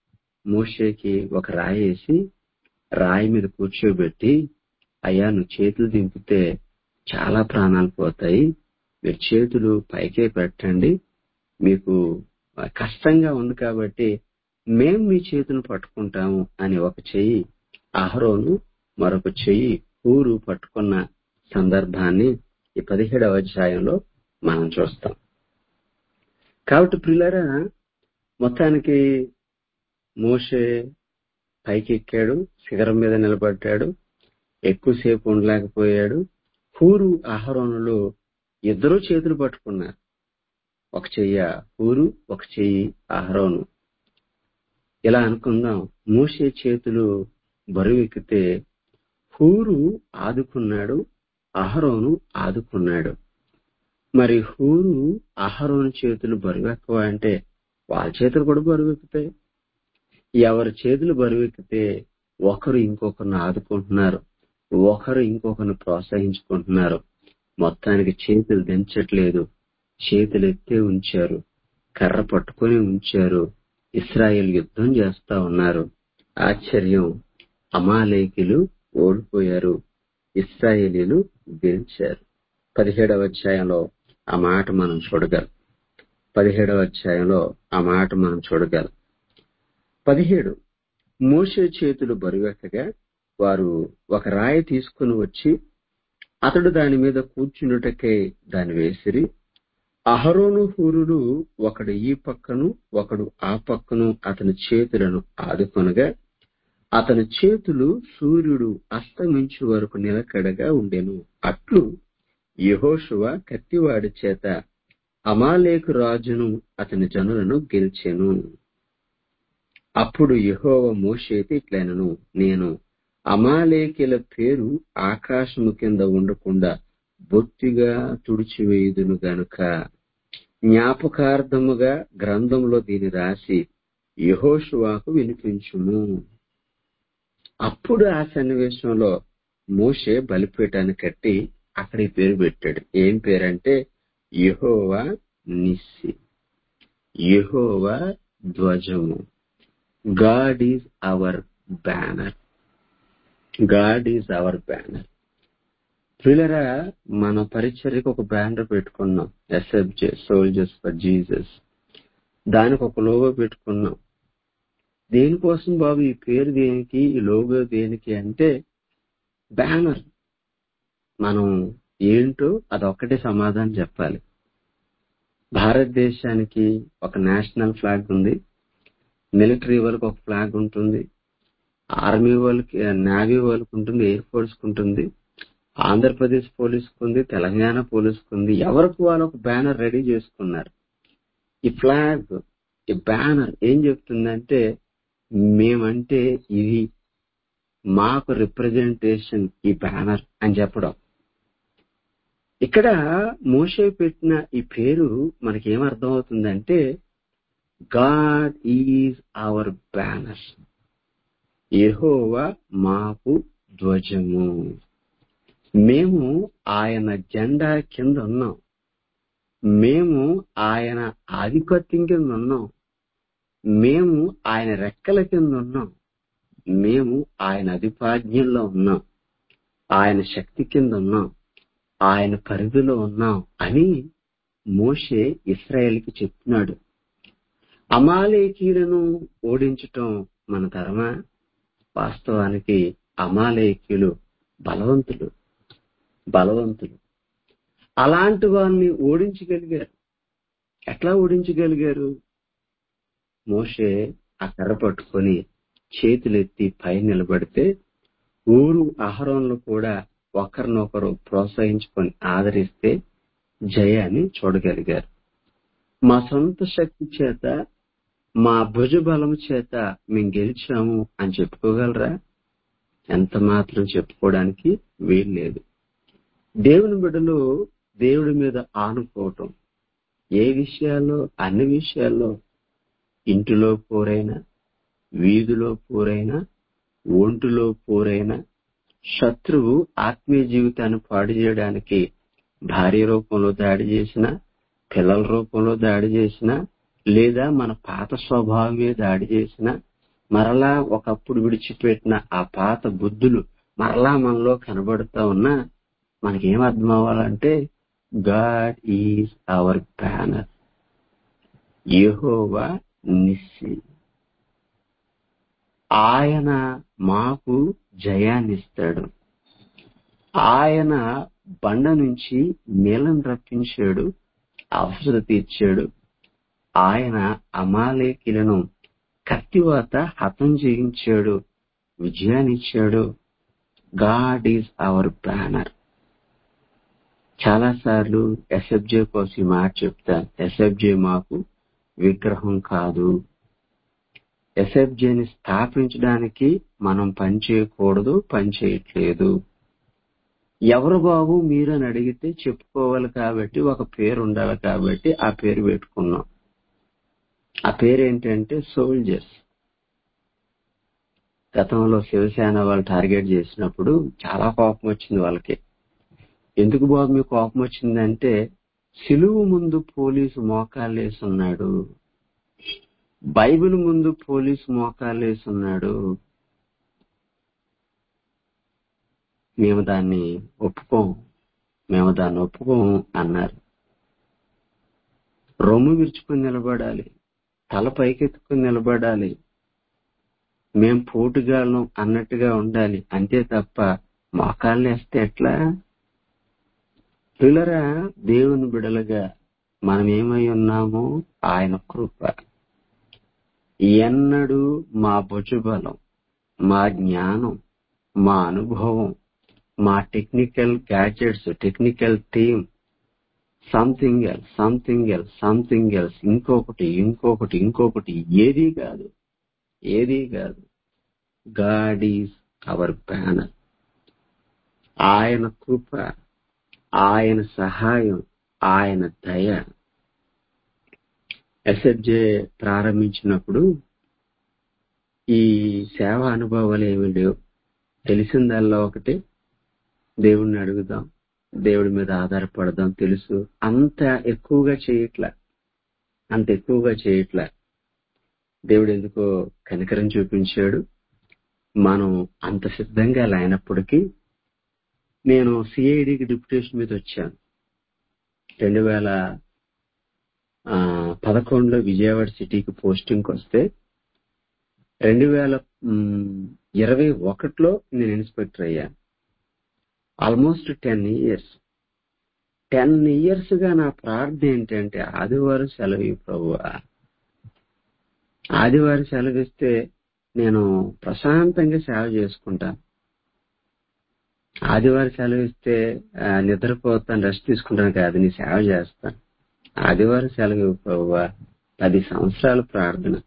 మోషేకి ఒక రాయి వేసి రాయి మీద కూర్చోబెట్టి అయ్యా నువ్వు చేతులు దింపితే చాలా ప్రాణాలు పోతాయి మీరు చేతులు పైకే పెట్టండి మీకు కష్టంగా ఉంది కాబట్టి మేం మీ చేతిని పట్టుకుంటాము అని ఒక చెయ్యి అహరోను మరొక చెయ్యి ఊరు పట్టుకున్న సందర్భాన్ని ఈ పదిహేడవ అధ్యాయంలో మనం చూస్తాం కాబట్టి ప్రిల్లరా మొత్తానికి మోషే పైకి ఎక్కాడు శిఖరం మీద నిలబడ్డాడు ఎక్కువసేపు ఉండలేకపోయాడు హూరు ఆహరణలో ఇద్దరూ చేతులు పట్టుకున్నారు ఒక చెయ్య హూరు ఒక చెయ్యి ఆహరోను ఇలా అనుకుందాం మోసే చేతులు బరువెక్కితే హూరు ఆదుకున్నాడు అహరోను ఆదుకున్నాడు మరి హూరు అహరోను చేతులు బరువెక్కవ అంటే వాళ్ళ చేతులు కూడా బరువెక్కుతాయి ఎవరి చేతులు బరువెక్కితే ఒకరు ఇంకొకరిని ఆదుకుంటున్నారు ఒకరు ఇంకొకరిని ప్రోత్సహించుకుంటున్నారు మొత్తానికి చేతులు దించట్లేదు చేతులు ఎత్తే ఉంచారు కర్ర పట్టుకొని ఉంచారు ఇస్రాయేల్ యుద్ధం చేస్తా ఉన్నారు ఆశ్చర్యం అమాలేకులు ఓడిపోయారు ఇస్రాయేలీలు గెలిచారు పదిహేడవ అధ్యాయంలో ఆ మాట మనం చూడగలం పదిహేడవ అధ్యాయంలో ఆ మాట మనం చూడగలం పదిహేడు మోసే చేతులు బరువెక్కగా వారు ఒక రాయి తీసుకుని వచ్చి అతడు దాని మీద కూర్చుండుటకై దాన్ని వేసిరి అహరోను హూరులు ఒకడు ఈ పక్కను ఒకడు ఆ పక్కను అతని చేతులను ఆదుకొనగా అతని చేతులు సూర్యుడు అస్తమించు వరకు నిలకడగా ఉండెను అట్లు యహోషువ కత్తివాడి చేత అమాలేకు రాజును అతని జనులను గెలిచెను అప్పుడు యహోవ మోషేతి ఇట్లనను నేను అమాలేకిల పేరు ఆకాశము కింద ఉండకుండా బొత్తిగా తుడిచివేయుదును గనుక జ్ఞాపకార్థముగా గ్రంథంలో దీని రాసి యహోషువాకు వినిపించుము అప్పుడు ఆ సన్నివేశంలో మోషే బలిపీఠాన్ని కట్టి అక్కడికి పేరు పెట్టాడు ఏం పేరంటే యహోవా నిస్సి యహోవా ధ్వజము God is our banner God is our banner ప్రియులరా మన పరిచర్యకు ఒక బ్యానర్ పెట్టుకున్నాం ఎస్ఎఫ్జే సోల్జర్స్ ఫర్ జీసస్ దానికి ఒక లోగో పెట్టుకున్నాం దేనికోసం బాబు ఈ పేరు దేనికి ఈ లోగో దేనికి అంటే బ్యానర్ మనం ఏంటో అదొక్కటే సమాధానం చెప్పాలి భారతదేశానికి ఒక నేషనల్ ఫ్లాగ్ ఉంది మిలిటరీ వాళ్ళకి ఒక ఫ్లాగ్ ఉంటుంది ఆర్మీ వాళ్ళకి నేవీ వాళ్ళకి ఉంటుంది ఎయిర్ ఫోర్స్ ఉంటుంది ఆంధ్రప్రదేశ్ పోలీస్కి ఉంది తెలంగాణ పోలీస్కి ఉంది ఎవరికి వాళ్ళు ఒక బ్యానర్ రెడీ చేసుకున్నారు ఈ ఫ్లాగ్ ఈ బ్యానర్ ఏం చెప్తుందంటే మేమంటే ఇది మాకు రిప్రజెంటేషన్ ఈ బ్యానర్ అని చెప్పడం ఇక్కడ మోషే పెట్టిన ఈ పేరు మనకి ఏమర్థం అవుతుందంటే God is our banner Jehovah మాకు ధ్వజము మేము ఆయన జెండా కింద ఉన్నాం మేము ఆయన ఆధిపత్యం కింద ఉన్నాం మేము ఆయన రెక్కల కింద ఉన్నాం మేము ఆయన అధిపాజ్యంలో ఉన్నాం ఆయన శక్తి కింద ఉన్నాం ఆయన పరిధిలో ఉన్నాం అని మోషే ఇస్రాయేల్కి చెప్తున్నాడు అమాలేకీలను ఓడించటం మన తరమా వాస్తవానికి అమాలేకీలు బలవంతులు బలవంతులు అలాంటి వారిని ఓడించగలిగారు ఎట్లా ఓడించగలిగారు మోషే ఆ కర్ర పట్టుకొని చేతులెత్తి పై నిలబడితే ఊరు అహరంలో కూడా ఒకరినొకరు ప్రోత్సహించుకొని ఆదరిస్తే జయాన్ని చూడగలిగారు మా సొంత శక్తి చేత మా భుజ బలం చేత మేము గెలిచాము అని చెప్పుకోగలరా ఎంత మాత్రం చెప్పుకోవడానికి వీలు లేదు దేవుని బిడ్డలు దేవుడి మీద ఆనుకోవటం ఏ విషయాల్లో అన్ని విషయాల్లో ఇంటిలో పోరైనా వీధిలో పోరైనా ఒంటిలో పోరైనా శత్రువు ఆత్మీయ జీవితాన్ని పాడు చేయడానికి భార్య రూపంలో దాడి చేసిన పిల్లల రూపంలో దాడి చేసిన లేదా మన పాత స్వభావమే దాడి చేసిన మరలా ఒకప్పుడు విడిచిపెట్టిన ఆ పాత బుద్ధులు మరలా మనలో కనబడుతా ఉన్నా మనకేం అర్థం అవ్వాలంటే God is our banner Jehovah Nissi ఆయన మాకు జయాన్నిస్తాడు ఆయన బండ నుంచి నీళ్ళను రప్పించాడు అవసరం తీర్చాడు ఆయన అమాలేకిలను కత్తివాత హతం చేయించాడు విజయాన్నిచ్చాడు గాడ్ ఈజ్ అవర్ బ్యానర్ చాలా సార్లు ఎస్ఎఫ్జే కోసం ఈ మాట చెప్తా ఎస్ఎఫ్జే మాకు విగ్రహం కాదు ఎస్ఎఫ్జేని స్థాపించడానికి మనం పని చేయకూడదు పని చేయట్లేదు ఎవరు బాబు మీరు అని అడిగితే చెప్పుకోవాలి కాబట్టి ఒక పేరు ఉండాలి కాబట్టి ఆ పేరు పెట్టుకున్నాం ఆ పేరు ఏంటంటే సోల్జర్స్ గతంలో శివసేన వాళ్ళు టార్గెట్ చేసినప్పుడు చాలా కోపం వచ్చింది వాళ్ళకి ఎందుకు బాబు మీకు కోపం వచ్చిందంటే సిలువు ముందు పోలీసు మోకాళ్ళేసి ఉన్నాడు బైబిల్ ముందు పోలీసు మోకాళ్ళేసి ఉన్నాడు మేము దాన్ని ఒప్పుకోం మేము దాన్ని ఒప్పుకోం అన్నారు రొమ్ము విరుచుకుని నిలబడాలి తల పైకెత్తుకుని నిలబడాలి మేం పోటుగాళ్ళం అన్నట్టుగా ఉండాలి అంతే తప్ప మోకాళ్ళు వేస్తే ఎట్లా పిల్లరా దేవుని బిడలుగా మనం ఏమై ఉన్నాము ఆయన కృప ఎన్నడూ మా భుజబలం మా జ్ఞానం మా అనుభవం మా technical gadgets technical team something else something else something else ఇంకొకటి ఇంకొకటి ఇంకొకటి ఏదీ కాదు ఏదీ కాదు గాడ్ ఈజ్ అవర్ బ్యానర్ ఆయన కృప ఆయన సహాయం ఆయన దయ ఎస్ఎఫ్జే ప్రారంభించినప్పుడు ఈ సేవ అనుభవాలు ఏమి లేవు తెలిసిందల్లా ఒకటి దేవుణ్ణి అడుగుదాం దేవుడి మీద ఆధారపడదాం తెలుసు అంత ఎక్కువగా చేయట్లే అంత ఎక్కువగా చేయట్లే దేవుడు ఎందుకో కనికరం చూపించాడు మనం అంత సిద్ధంగా లేనప్పటికీ నేను సిఐడికి డిప్యుటేషన్ మీద వచ్చాను రెండు వేల ఆ, పదకొండులో విజయవాడ సిటీకి పోస్టింగ్ వస్తే రెండు వేల మ్, ఇరవై ఒకటిలో నేను ఇన్స్పెక్టర్ అయ్యాను almost ten years ten years గా నా ప్రార్థన ఏంటంటే ఆదివారం సెలవు ప్రభు ఆదివారం సెలవిస్తే నేను ప్రశాంతంగా సేవ చేసుకుంటాను ఆదివారం సెలవిస్తే ఆ, నిద్రపోతాను రెస్ట్ తీసుకుంటాను కాదు నీ సేవ చేస్తాను ఆదివారం సెలవు ప్రభువా పది సంవత్సరాల ప్రార్థన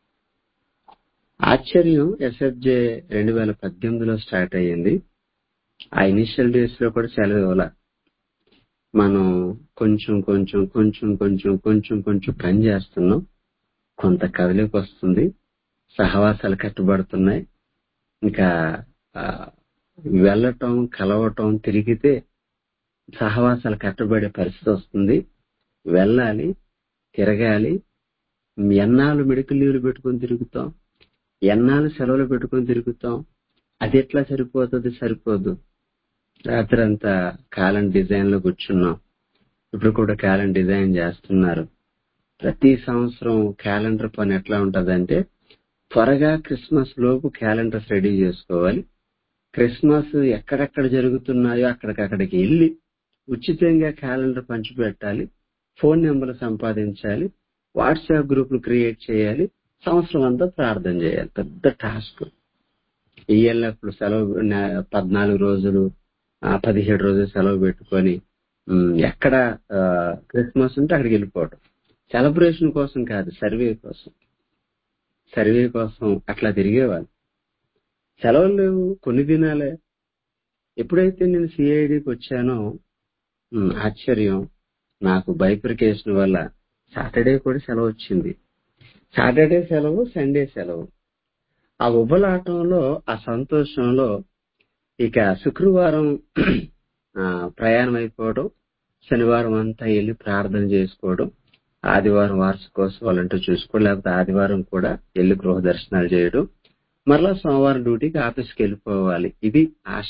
ఆశ్చర్యం ఎస్ఎఫ్జే రెండు వేల పద్దెనిమిదిలో స్టార్ట్ అయ్యింది ఆ ఇనిషియల్ డేస్ లో కూడా సెలవు ఇవ్వాల మనం కొంచెం కొంచెం కొంచెం కొంచెం కొంచెం కొంచెం పని చేస్తున్నాం కొంత కదలికి వస్తుంది సహవాసాలు కట్టుబడుతున్నాయి ఇంకా ఆ, వెళ్ళటం కలవటం తిరిగితే సహవాసాలు కట్టుబడే పరిస్థితి వస్తుంది వెళ్ళాలి తిరగాలి ఎన్నాళ్ళు మెడికల్ లీవ్లు పెట్టుకొని తిరుగుతాం ఎన్నాళ్ళు సెలవులు పెట్టుకొని తిరుగుతాం అది ఎట్లా సరిపోతుంది సరిపోదు రాత్రి అంతా కాలం డిజైన్ లో కూర్చున్నాం ఇప్పుడు కూడా కాలం డిజైన్ చేస్తున్నారు ప్రతి సంవత్సరం క్యాలెండర్ పని ఎట్లా ఉంటదంటే త్వరగా క్రిస్మస్ లోపు క్యాలెండర్స్ రెడీ చేసుకోవాలి క్రిస్మస్ ఎక్కడెక్కడ జరుగుతున్నాయో అక్కడికక్కడికి వెళ్ళి ఉచితంగా క్యాలెండర్ పంచిపెట్టాలి ఫోన్ నెంబర్లు సంపాదించాలి వాట్సాప్ గ్రూపులు క్రియేట్ చేయాలి సంవత్సరం అంతా ప్రార్థన చేయాలి పెద్ద టాస్క్ ఈఎల్ఎఫ్ సెలవు నా- పద్నాలుగు రోజులు ఆ, పదిహేడు రోజులు సెలవు పెట్టుకొని ఉమ్, ఎక్కడ ఆ, క్రిస్మస్ ఉంటే అక్కడికి వెళ్ళిపోవడం సెలబ్రేషన్ కోసం కాదు సర్వే కోసం సర్వే కోసం అట్లా తిరిగేవాళ్ళు సెలవులు లేవు కొన్ని దినాలే ఎప్పుడైతే నేను సిఐడికి వచ్చానో ఉమ్, ఆశ్చర్యం నాకు బైఫర్కేషన్ వల్ల సాటర్డే కూడా సెలవు వచ్చింది సాటర్డే సెలవు సండే సెలవు ఆ ఉబలాటంలో ఆ సంతోషంలో ఇక శుక్రవారం ఆ, ప్రయాణం అయిపోవడం శనివారం అంతా వెళ్ళి ప్రార్థన చేసుకోవడం ఆదివారం వార్షికోత్సవాలంటూ చూసుకోవడం లేకపోతే ఆదివారం కూడా వెళ్ళి గృహ దర్శనాలు చేయడం మరలా సోమవారం డ్యూటీకి ఆఫీస్కి వెళ్ళిపోవాలి ఇది ఆశ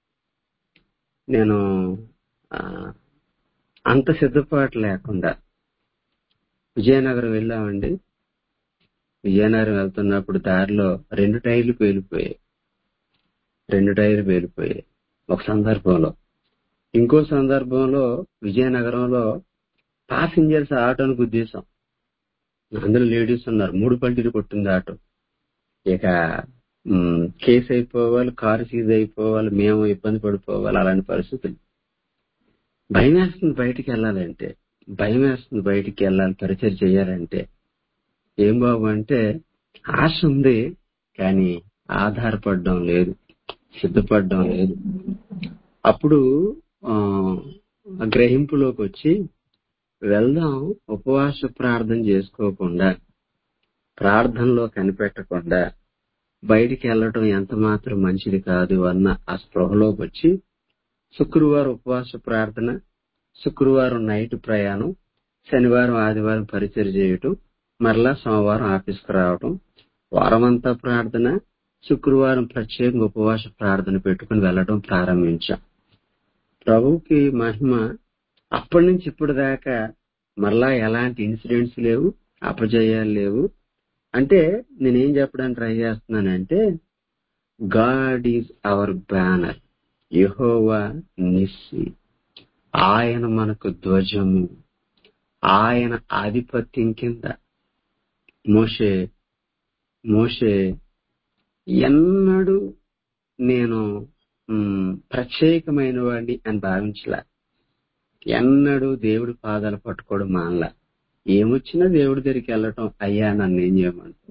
నేను ఆ, అంత సిద్ధపాటు లేకుండా విజయనగరం వెళ్ళామండి విజయనగరం వెళ్తున్నప్పుడు దారిలో రెండు టైర్లు పేలిపోయాయి రెండు టైర్లు పేలిపోయాయి ఒక సందర్భంలో ఇంకో సందర్భంలో విజయనగరంలో పాసింజర్స్ ఆటోను గుద్దేశాం అందులో లేడీస్ ఉన్నారు మూడు పల్టీలు కొట్టింది ఆటో ఇక ఉమ్, కేసు అయిపోవాలి కారు సీజ్ అయిపోవాలి మేము ఇబ్బంది పడిపోవాలి అలాంటి పరిస్థితులు భయం వేస్తుంది బయటికి వెళ్ళాలంటే భయం వేస్తుంది బయటికి వెళ్ళాలి పరిచయం చేయాలంటే ఏం బాబు అంటే ఆశ ఉంది కానీ ఆధారపడడం లేదు సిద్ధపడడం లేదు అప్పుడు ఆ గ్రహింపులోకి వచ్చి వెళ్దాం ఉపవాస ప్రార్థన చేసుకోకుండా ప్రార్థనలో కనిపెట్టకుండా బయటికి వెళ్ళటం ఎంత మాత్రం మంచిది కాదు అన్న ఆ స్పృహలోకి వచ్చి శుక్రవారం ఉపవాస ప్రార్థన శుక్రవారం నైట్ ప్రయాణం శనివారం ఆదివారం పరిచయం చేయటం మరలా సోమవారం ఆఫీస్కి రావటం వారమంతా ప్రార్థన శుక్రవారం ప్రత్యేకంగా ఉపవాస ప్రార్థన పెట్టుకుని వెళ్ళడం ప్రారంభించాం ప్రభువుకి మహిమ అప్పటి నుంచి ఇప్పటి దాకా మరలా ఎలాంటి ఇన్సిడెంట్స్ లేవు అపజయాలు లేవు అంటే నేనేం చెప్పడానికి ట్రై చేస్తున్నానంటే God is our banner Jehovah Nissi ఆయన మనకు ధ్వజము ఆయన ఆధిపత్యం కింద మోషే మోషే ఎన్నడూ నేను మ్, ప్రత్యేకమైన వాడిని అని భావించలా ఎన్నడూ దేవుడి పాదాలు పట్టుకోవడం మానలా ఏమొచ్చినా దేవుడి దగ్గరికి వెళ్ళటం అయ్యా నన్ను ఏం చేయమంటావు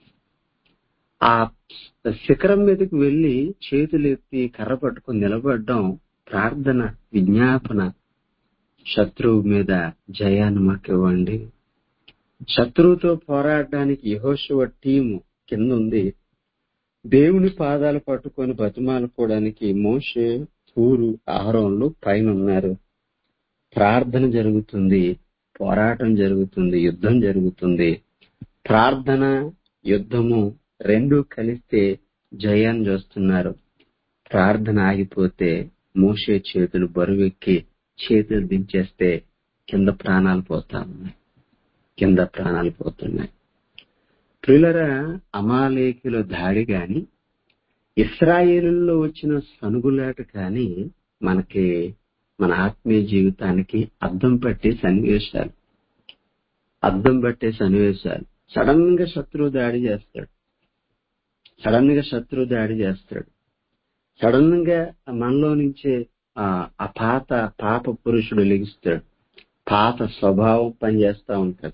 ఆ శిఖరం మీదకి వెళ్లి చేతులు ఎత్తి కర్ర పట్టుకుని నిలబడడం ప్రార్థన విజ్ఞాపన శత్రువు మీద జయాన్ని మాకు ఇవ్వండి శత్రువుతో పోరాడడానికి యహోశివ టీము కింద ఉంది దేవుని పాదాలు పట్టుకొని బతిమాలుకోవడానికి మోషే పూరు ఆహారంలో పైన ఉన్నారు ప్రార్థన జరుగుతుంది పోరాటం జరుగుతుంది యుద్ధం జరుగుతుంది ప్రార్థన యుద్ధము రెండు కలిస్తే జయాన్ని చూస్తున్నారు ప్రార్థన ఆగిపోతే మోసే చేతులు బరువెక్కి చేతులు దించేస్తే కింద ప్రాణాలు పోతా ఉన్నాయి కింద ప్రాణాలు పోతున్నాయి ప్రియులరా అమాలేకుల దాడి గాని ఇస్రాయేలుల్లో వచ్చిన సనుగులాట కానీ మనకి మన ఆత్మీయ జీవితానికి అద్దం పట్టే సన్నివేశాలు అద్దం పట్టే సన్నివేశాలు సడన్ గా శత్రువు దాడి చేస్తాడు సడన్ గా శత్రువు దాడి చేస్తాడు సడన్ గా మనలో నుంచే ఆ ఆ పాత పాప పురుషుడు లెగిస్తాడు పాత స్వభావం పనిచేస్తా ఉంటది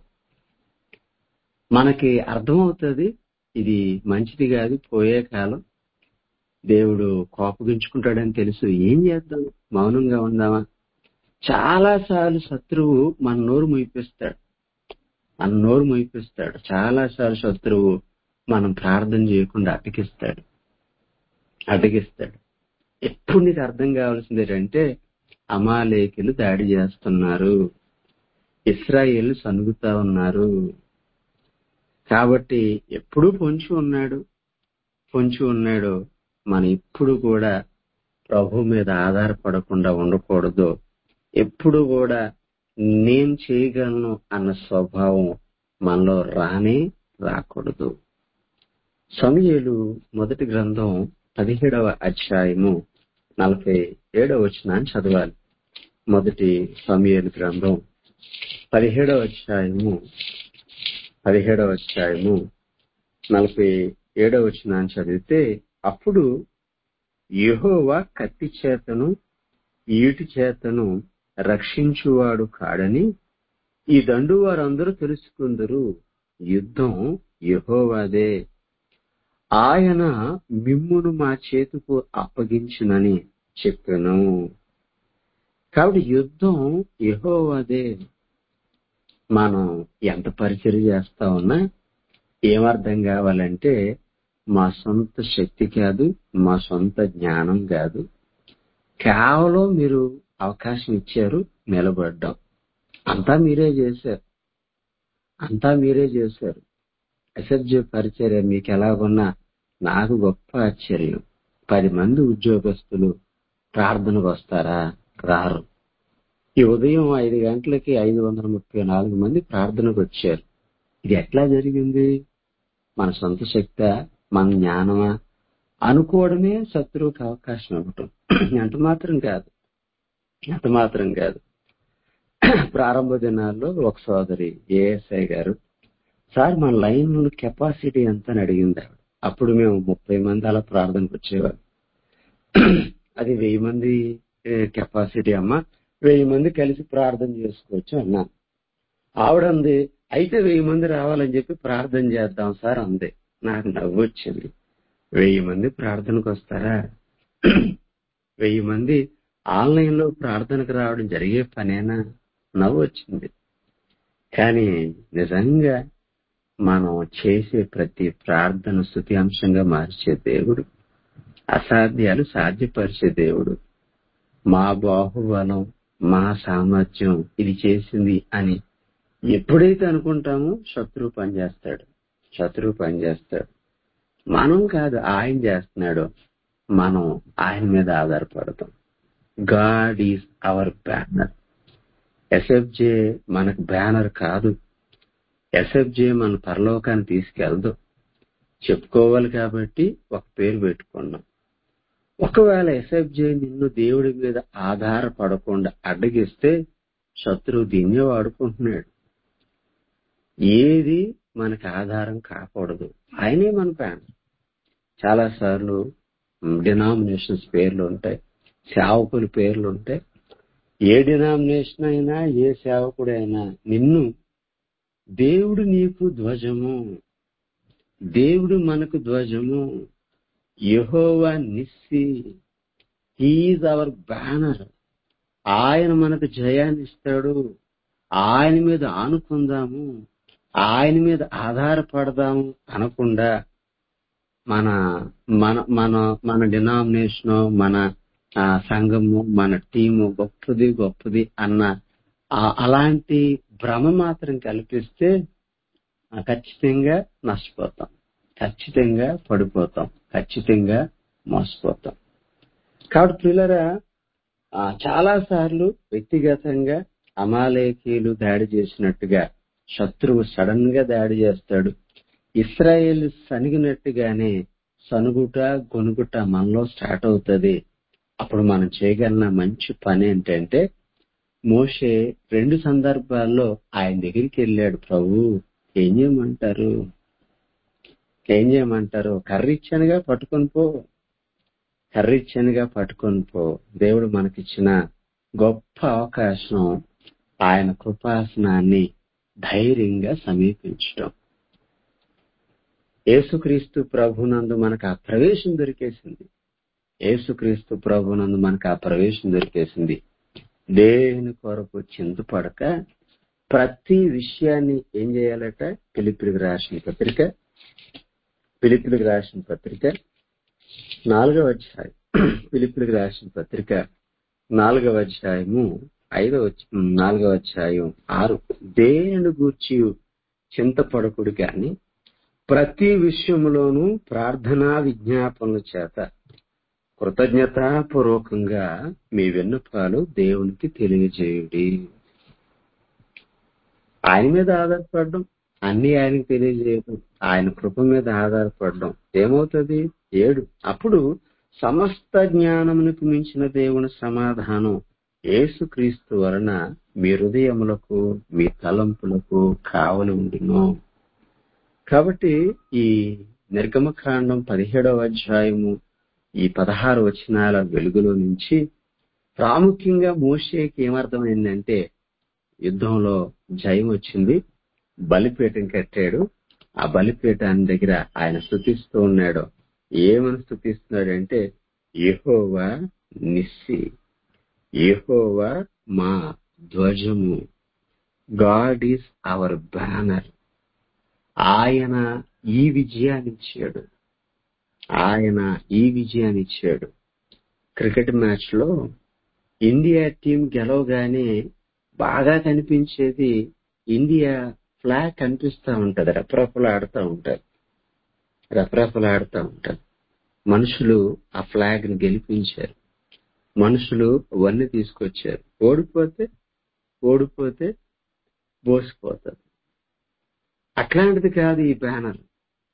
మనకి అర్థమవుతుంది ఇది మంచిది కాదు పోయే కాలం దేవుడు కోపగించుకుంటాడని తెలుసు ఏం చేద్దాం మౌనంగా ఉందామా చాలా సార్లు శత్రువు మన నోరు ముయిపిస్తాడు మన నోరు ముయిపిస్తాడు చాలా సార్లు శత్రువు మనం ప్రార్థన చేయకుండా అటకిస్తాడు అటకిస్తాడు ఎప్పుడు నీకు అర్థం కావాల్సింది ఏంటంటే అమాలేకులు దాడి చేస్తున్నారు ఇస్రాయేల్ సనుగుతా ఉన్నారు కాబట్టి ఎప్పుడూ పొంచి ఉన్నాడు పొంచి ఉన్నాడు మనం ఇప్పుడు కూడా ప్రభు మీద ఆధారపడకుండా ఉండకూడదు ఎప్పుడు కూడా నేను చేయగలను అన్న స్వభావం మనలో రానే రాకూడదు సమయలు మొదటి గ్రంథం పదిహేడవ అధ్యాయము నలభై ఏడవ వచనాన్ని చదవాలి మొదటి సమయలు గ్రంథం పదిహేడవ అధ్యాయము పదిహేడవ అధ్యాయము నలభై ఏడవ వచనాన్ని చదివితే అప్పుడు యెహోవా కత్తి చేతను ఈటి చేతను రక్షించువాడు కాడని ఈ దండు వారందరూ తెలుసుకుందరు యుద్ధం యెహోవాదే ఆయన మిమ్మును మా చేతుకు అప్పగించునని చెప్పాను కాబట్టి యుద్ధం యెహోవాదే మనం ఎంత పరిచయం చేస్తా ఉన్నా ఏమర్థం కావాలంటే మా సొంత శక్తి కాదు మా సొంత జ్ఞానం కాదు కేవలం మీరు అవకాశం ఇచ్చారు నిలబడ్డాం అంతా మీరే చేశారు అంతా మీరే చేశారు అసభ్య పరిచర్య మీకు ఎలాగున్నా నాకు గొప్ప ఆశ్చర్యం పది మంది ఉద్యోగస్తులు ప్రార్థనకు వస్తారా రారు ఈ ఉదయం ఐదు గంటలకి ఐదు వందల ముప్పై నాలుగు మంది ప్రార్థనకు వచ్చారు ఇది ఎట్లా జరిగింది మన సొంత శక్తి మన జ్ఞానమా అనుకోవడమే శత్రువుకి అవకాశం ఇవ్వటం ఎంత మాత్రం కాదు ఎంత మాత్రం కాదు ప్రారంభ దినాల్లో ఒక సోదరి ఏఎస్ఐ గారు సార్ మన లైన్ కెపాసిటీ ఎంత అని అడిగింది ఆవిడ అప్పుడు మేము ముప్పై మంది అలా ప్రార్థనకు వచ్చేవారు అది వెయ్యి మంది కెపాసిటీ అమ్మా వెయ్యి మంది కలిసి ప్రార్థన చేసుకోవచ్చు అన్నాను ఆవిడ అంది అయితే వెయ్యి మంది రావాలని చెప్పి ప్రార్థన చేద్దాం సార్ అంది నాకు నవ్వు వచ్చింది వెయ్యి మంది ప్రార్థనకు వస్తారా వెయ్యి మంది ఆన్లైన్ లో ప్రార్థనకు రావడం జరిగే పనేనా నవ్వు వచ్చింది కానీ నిజంగా మనం చేసే ప్రతి ప్రార్థన స్థుతి అంశంగా మార్చే దేవుడు అసాధ్యాలు సాధ్యపరిచే దేవుడు మా బాహుబలం మా సామర్థ్యం ఇది చేసింది అని ఎప్పుడైతే అనుకుంటామో శత్రువు పనిచేస్తాడు శత్రువు పనిచేస్తాడు మనం కాదు ఆయన చేస్తున్నాడు మనం ఆయన మీద ఆధారపడతాం God is our banner SFJ మనకు బ్యానర్ కాదు ఎస్ఎఫ్జే మన పరలోకాన్ని తీసుకెళ్దు చెప్పుకోవాలి కాబట్టి ఒక పేరు పెట్టుకున్నాం ఒకవేళ ఎస్ఎఫ్జే నిన్ను దేవుడి మీద ఆధారపడకుండా అడ్డగిస్తే శత్రువు దీన్నే వాడుకుంటున్నాడు ఏది మనకు ఆధారం కాకూడదు ఆయనే మన ప్యాన్ చాలా సార్లు డినామినేషన్స్ పేర్లు ఉంటాయి సేవకుల పేర్లు ఉంటాయి ఏ డినామినేషన్ అయినా ఏ సేవకుడైనా నిన్ను దేవుడు నీకు ధ్వజము దేవుడు మనకు ధ్వజము యహోవా నిస్సి హీజ్ అవర్ బ్యానర్ ఆయన మనకు జయాన్ని ఇస్తాడు ఆయన మీద ఆనుకుందాము ఆయన మీద ఆధారపడదాము అనకుండా మన మన మన మన డినామినేషన్ మన ఆ, సంఘము మన టీము గొప్పది గొప్పది అన్న ఆ- అలాంటి భ్రమ మాత్రం కల్పిస్తే ఆ, ఖచ్చితంగా నష్టపోతాం ఖచ్చితంగా పడిపోతాం ఖచ్చితంగా మోసపోతాం కాబట్టి పిల్లరా చాలా సార్లు వ్యక్తిగతంగా అమాలేకీలు దాడి చేసినట్టుగా శత్రువు సడన్ గా దాడి చేస్తాడు ఇస్రాయేల్ సనిగినట్టుగానే సనుగుట గొనుగుట మనలో స్టార్ట్ అవుతుంది అప్పుడు మనం చేయగలిగిన మంచి పని ఏంటంటే మోషే రెండు సందర్భాల్లో ఆయన దగ్గరికి వెళ్ళాడు ప్రభు ఏం చేయమంటారు ఏం చేయమంటారు కర్రీ ఇచ్చానుగా పట్టుకొని పో కర్రీ ఇచ్చానుగా పట్టుకొని పో దేవుడు మనకిచ్చిన గొప్ప అవకాశం ఆయన కృపాసనాన్ని ధైర్యంగా సమీపించటం యేసుక్రీస్తు ప్రభునందు మనకు ఆ ప్రవేశం దొరికేసింది యేసుక్రీస్తు ప్రభునందు మనకు ఆ ప్రవేశం దొరికేసింది దేని కొరకు చింతపడక ప్రతి విషయాన్ని ఏం చేయాలట పిలిపిలికి రాసిన పత్రిక పిలిపిలికి రాసిన పత్రిక నాలుగవ అధ్యాయం పిలిపిలికి రాసిన పత్రిక నాలుగవ అధ్యాయము ఐదవ అధ్య- నాలుగవ అధ్యాయం ఆరు దేనిని గూర్చి చింతపడకుడు గాని ప్రతి విషయంలోనూ ప్రార్థనా విజ్ఞాపనల చేత కృతజ్ఞతాపూర్వకంగా మీ వెన్నుపాలు దేవునికి తెలియజేయుడి ఆయన మీద ఆధారపడడం అన్ని ఆయనకి తెలియజేయడం ఆయన కృప మీద ఆధారపడడం ఏమవుతుంది ఏడు అప్పుడు సమస్త జ్ఞానమునకు మించిన దేవుని సమాధానం యేసుక్రీస్తు వలన మీ హృదయములకు మీ తలంపులకు కావలి ఉండును కాబట్టి ఈ నిర్గమకాండం పదిహేడవ అధ్యాయము ఈ పదహారు వచనాల వెలుగులో నుంచి ప్రాముఖ్యంగా మోషేకి ఏమర్థమైందంటే యుద్ధంలో జయం వచ్చింది బలిపీఠం కట్టాడు ఆ బలిపీఠాన్ని దగ్గర ఆయన స్థుతిస్తూ ఉన్నాడు ఏమని స్థుతిస్తున్నాడంటే యెహోవా నిస్సి యెహోవా మా ధ్వజము గాడ్ ఈస్ అవర్ బ్యానర్ ఆయన ఈ విజయాన్ని ఇచ్చాడు ఆయన ఈ విజయాన్ని ఇచ్చాడు క్రికెట్ మ్యాచ్ లో ఇండియా టీం గెలవగానే బాగా కనిపించేది ఇండియా ఫ్లాగ్ కనిపిస్తా ఉంటది రెపరెపలాడుతూ ఉంటారు రెపరెపలాడుతూ ఉంటారు మనుషులు ఆ ఫ్లాగ్ ని గెలిపించారు మనుషులు వన్నీ తీసుకొచ్చారు ఓడిపోతే ఓడిపోతే బోసిపోతారు అట్లాంటిది కాదు ఈ బ్యానర్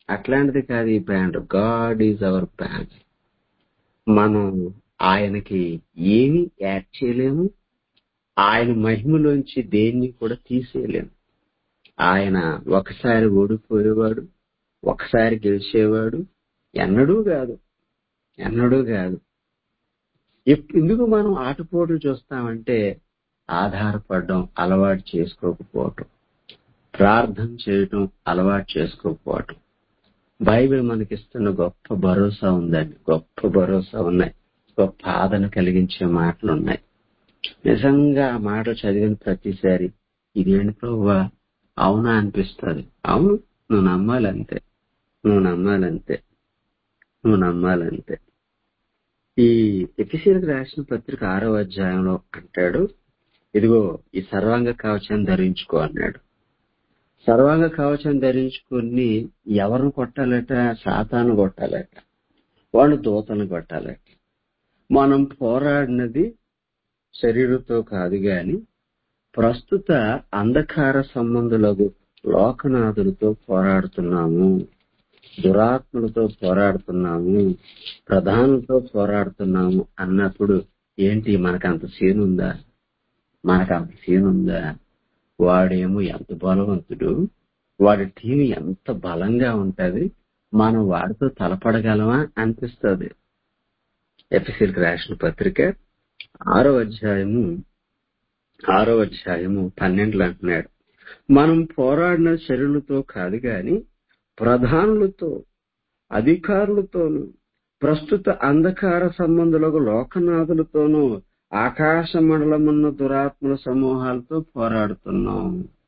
అట్లాంటిది కాదు ఈ band God is our band మనం ఆయనకి ఏమి యాడ్ చేయలేము ఆయన మహిమలోంచి దేన్ని కూడా తీసేయలేము ఆయన ఒకసారి ఓడిపోయేవాడు ఒకసారి గెలిచేవాడు ఎన్నడూ కాదు ఎన్నడూ కాదు ఎప్- ఎందుకు మనం ఆటుపోట్లు చూస్తామంటే ఆధారపడడం అలవాటు చేసుకోకపోవటం ప్రార్థన చేయటం అలవాటు చేసుకోకపోవటం బైబిల్ మనకిస్తున్న గొప్ప భరోసా ఉందండి గొప్ప భరోసా ఉన్నాయి గొప్ప ఆదరణ కలిగించే మాటలు ఉన్నాయి నిజంగా ఆ మాటలు చదివిన ప్రతిసారి ఇదేంటి ప్రభువా అవునా అనిపిస్తుంది అవును నువ్వు నమ్మాలంతే నువ్వు నమ్మాలంతే నువ్వు నమ్మాలంతే ఈ ఎపిసీలకు రాసిన పత్రిక ఆరో అధ్యాయంలో అంటాడు ఇదిగో ఈ సర్వాంగ కవచాన్ని ధరించుకో అన్నాడు సర్వాంగ కవచం ధరించుకుని ఎవరిని కొట్టాలట సాతాను కొట్టాలట వాళ్ళు దూతను కొట్టాలట మనం పోరాడినది శరీరంతో కాదు గాని ప్రస్తుత అంధకార సంబంధులకు లోకనాథులతో పోరాడుతున్నాము దురాత్మలతో పోరాడుతున్నాము ప్రధానులతో పోరాడుతున్నాము అన్నప్పుడు ఏంటి మనకంత సీన్ ఉందా మనకంత సీన్ ఉందా వాడేమో ఎంత బలవంతుడు వాడి టీం ఎంత బలంగా ఉంటది మనం వాడితో తలపడగలమా అనిపిస్తుంది ఎఫ్ఎస్ఎల్కి రాసిన పత్రిక ఆరో అధ్యాయము ఆరో అధ్యాయము పన్నెండులో అంటున్నాడు మనం పోరాడిన శరీరులతో కాదు గాని ప్రధానులతో అధికారులతోనూ ప్రస్తుత అంధకార సంబంధులకు లోకనాథులతోనూ ఆకాశ మండలమున్న దురాత్మల సమూహాలతో పోరాడుతున్నాం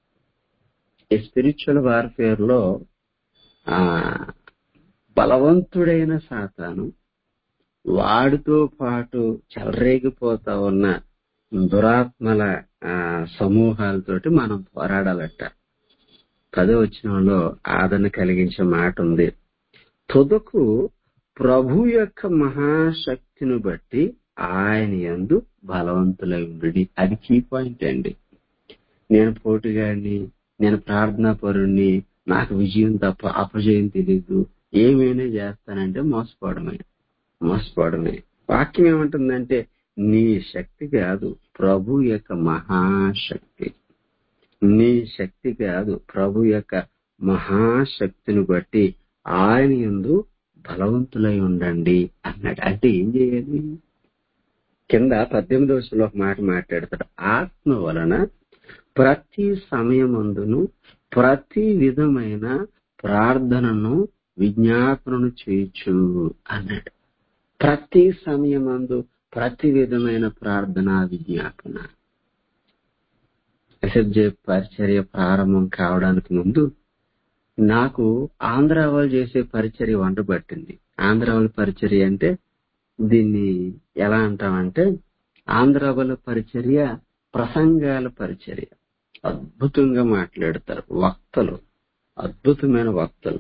ఈ స్పిరిచువల్ వార్ఫేర్ లో ఆ బలవంతుడైన సాతాను వాడితో పాటు చెలరేగిపోతా ఉన్న దురాత్మల ఆ, సమూహాలతోటి మనం పోరాడాలట పదో వచనంలో ఆదరణ కలిగించే మాట ఉంది తుదకు ప్రభు యొక్క మహాశక్తిని బట్టి ఆయన యందు బలవంతులై ఉండి అది కీ పాయింట్ అండి నేను పోటుగాడిని నేను ప్రార్థనా పరుణ్ణి నాకు విజయం తప్ప అపజయం తెలీదు ఏమైనా చేస్తానంటే మోసపోవడమే మోసపోవడమే వాక్యం ఏమంటుందంటే నీ శక్తి కాదు ప్రభు యొక్క మహాశక్తి నీ శక్తి కాదు ప్రభు యొక్క మహాశక్తిని బట్టి ఆయన ఎందు బలవంతులై ఉండండి అన్నాడు అంటే ఏం చేయాలి కింద పద్దెనిమిది వర్షంలో ఒక మాట మాట్లాడతాడు ఆత్మ వలన ప్రతి సమయమందును ప్రతి విధమైన ప్రార్థనను విజ్ఞాపనను చేయొచ్చు అన్నాడు ప్రతి సమయమందు ప్రతి విధమైన ప్రార్థన విజ్ఞాపన ఎస్ఎఫ్జే పరిచర్య ప్రారంభం కావడానికి ముందు నాకు ఆంధ్ర వాళ్ళు చేసే పరిచర్య వంట పట్టింది ఆంధ్ర వాళ్ళ పరిచర్య అంటే దీన్ని ఎలా అంటామంటే ఆంధ్ర వాళ్ళ పరిచర్య ప్రసంగాల పరిచర్య అద్భుతంగా మాట్లాడతారు వక్తలు అద్భుతమైన వక్తలు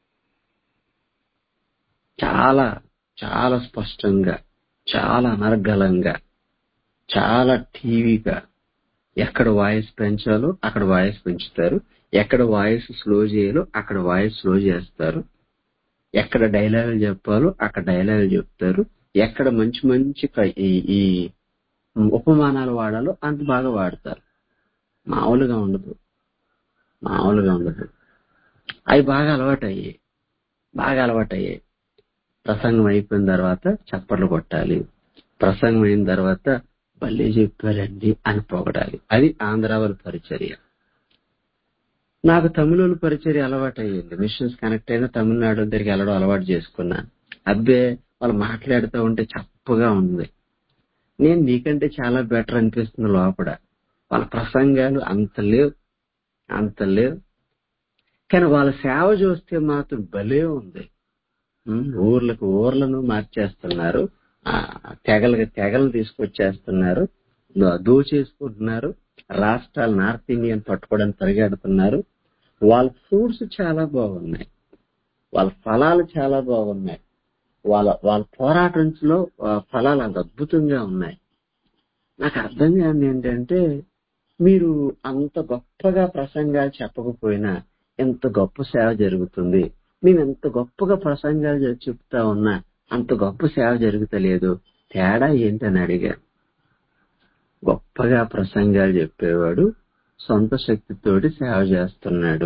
చాలా చాలా స్పష్టంగా చాలా అనర్గళంగా చాలా టీవీగా ఎక్కడ వాయిస్ పెంచాలో అక్కడ వాయిస్ పెంచుతారు ఎక్కడ వాయిస్ స్లో చేయాలో అక్కడ వాయిస్ స్లో చేస్తారు ఎక్కడ డైలాగులు చెప్పాలో అక్కడ డైలాగులు చెప్తారు ఎక్కడ మంచి మంచి క- ఈ ఈ ఉపమానాలు వాడాలో అంత బాగా వాడతారు మామూలుగా ఉండదు మామూలుగా ఉండదు అవి బాగా అలవాటయ్యాయి బాగా అలవాటయ్యాయి ప్రసంగం అయిపోయిన తర్వాత చప్పట్లు కొట్టాలి ప్రసంగం అయిన తర్వాత భలే చెప్పారండి అని పొగడాలి అది ఆంధ్ర వాళ్ళ పరిచర్య నాకు తమిళ పరిచర్య అలవాటు అయ్యింది మిషన్స్ కనెక్ట్ అయిన తమిళనాడు దగ్గరికి వెళ్ళడం అలవాటు చేసుకున్నాను అబ్బే వాళ్ళు మాట్లాడుతూ ఉంటే చప్పగా ఉంది నేను నీకంటే చాలా బెటర్ అనిపిస్తుంది లోపల వాళ్ళ ప్రసంగాలు అంత లేవు అంత లేవు కానీ వాళ్ళ సేవ చూస్తే మాత్రం భలే ఉంది ఉమ్, ఊర్లకు ఊర్లను మార్చేస్తున్నారు ఆ, తెగలకి తెగలు తీసుకొచ్చేస్తున్నారు దో- దోచేసుకుంటున్నారు రాష్ట్రాలు నార్త్ ఇండియన్ పట్టుకోవడానికి పరిగెడుతున్నారు వాళ్ళ ఫ్రూట్స్ చాలా బాగున్నాయి వాళ్ళ ఫలాలు చాలా బాగున్నాయి వాళ్ళ వాళ్ళ పోరాటంలో ఆ, ఫలాలు అంత అద్భుతంగా ఉన్నాయి నాకు అర్థం కాని ఏంటంటే మీరు అంత గొప్పగా ప్రసంగాలు చెప్పకపోయినా ఎంత గొప్ప సేవ జరుగుతుంది మేము ఎంత గొప్పగా ప్రసంగాలు చె- చెప్తా ఉన్నా అంత గొప్ప సేవ జరుగుతలేదు తేడా ఏంటని అడిగాను గొప్పగా ప్రసంగాలు చెప్పేవాడు సొంత శక్తితోటి సేవ చేస్తున్నాడు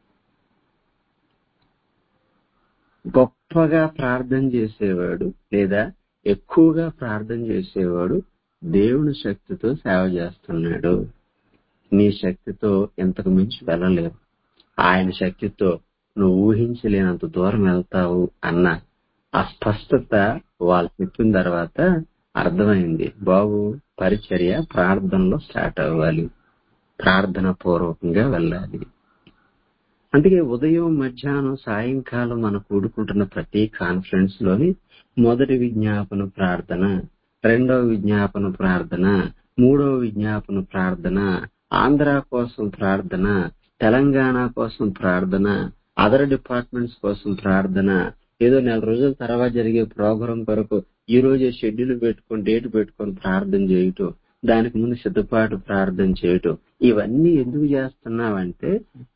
గొప్పగా ప్రార్థన చేసేవాడు లేదా ఎక్కువగా ప్రార్థన చేసేవాడు దేవుని శక్తితో సేవ చేస్తున్నాడు నీ శక్తితో ఇంతకు మించి వెళ్ళలేవు ఆయన శక్తితో నువ్వు ఊహించలేనంత దూరం వెళ్తావు అన్న ఆ స్పష్టత వాళ్ళు చెప్పిన తర్వాత అర్థమైంది బాబు పరిచర్య ప్రార్థనలో స్టార్ట్ అవ్వాలి ప్రార్థన పూర్వకంగా వెళ్ళాలి అందుకే ఉదయం మధ్యాహ్నం సాయంకాలం మనం కూడుకుంటున్న ప్రతి కాన్ఫరెన్స్ లోని మొదటి విజ్ఞాపన ప్రార్థన రెండవ విజ్ఞాపన ప్రార్థన మూడవ విజ్ఞాపన ప్రార్థన ఆంధ్ర కోసం ప్రార్థన తెలంగాణ కోసం ప్రార్థన అదర్ డిపార్ట్మెంట్స్ కోసం ప్రార్థన ఏదో నెల రోజుల తర్వాత జరిగే ప్రోగ్రాం కొరకు ఈ రోజే షెడ్యూల్ పెట్టుకొని డేట్ పెట్టుకొని ప్రార్థన చేయటం దానికి ముందు సిద్ధపాటు ప్రార్థన చేయటం ఇవన్నీ ఎందుకు చేస్తున్నావంటే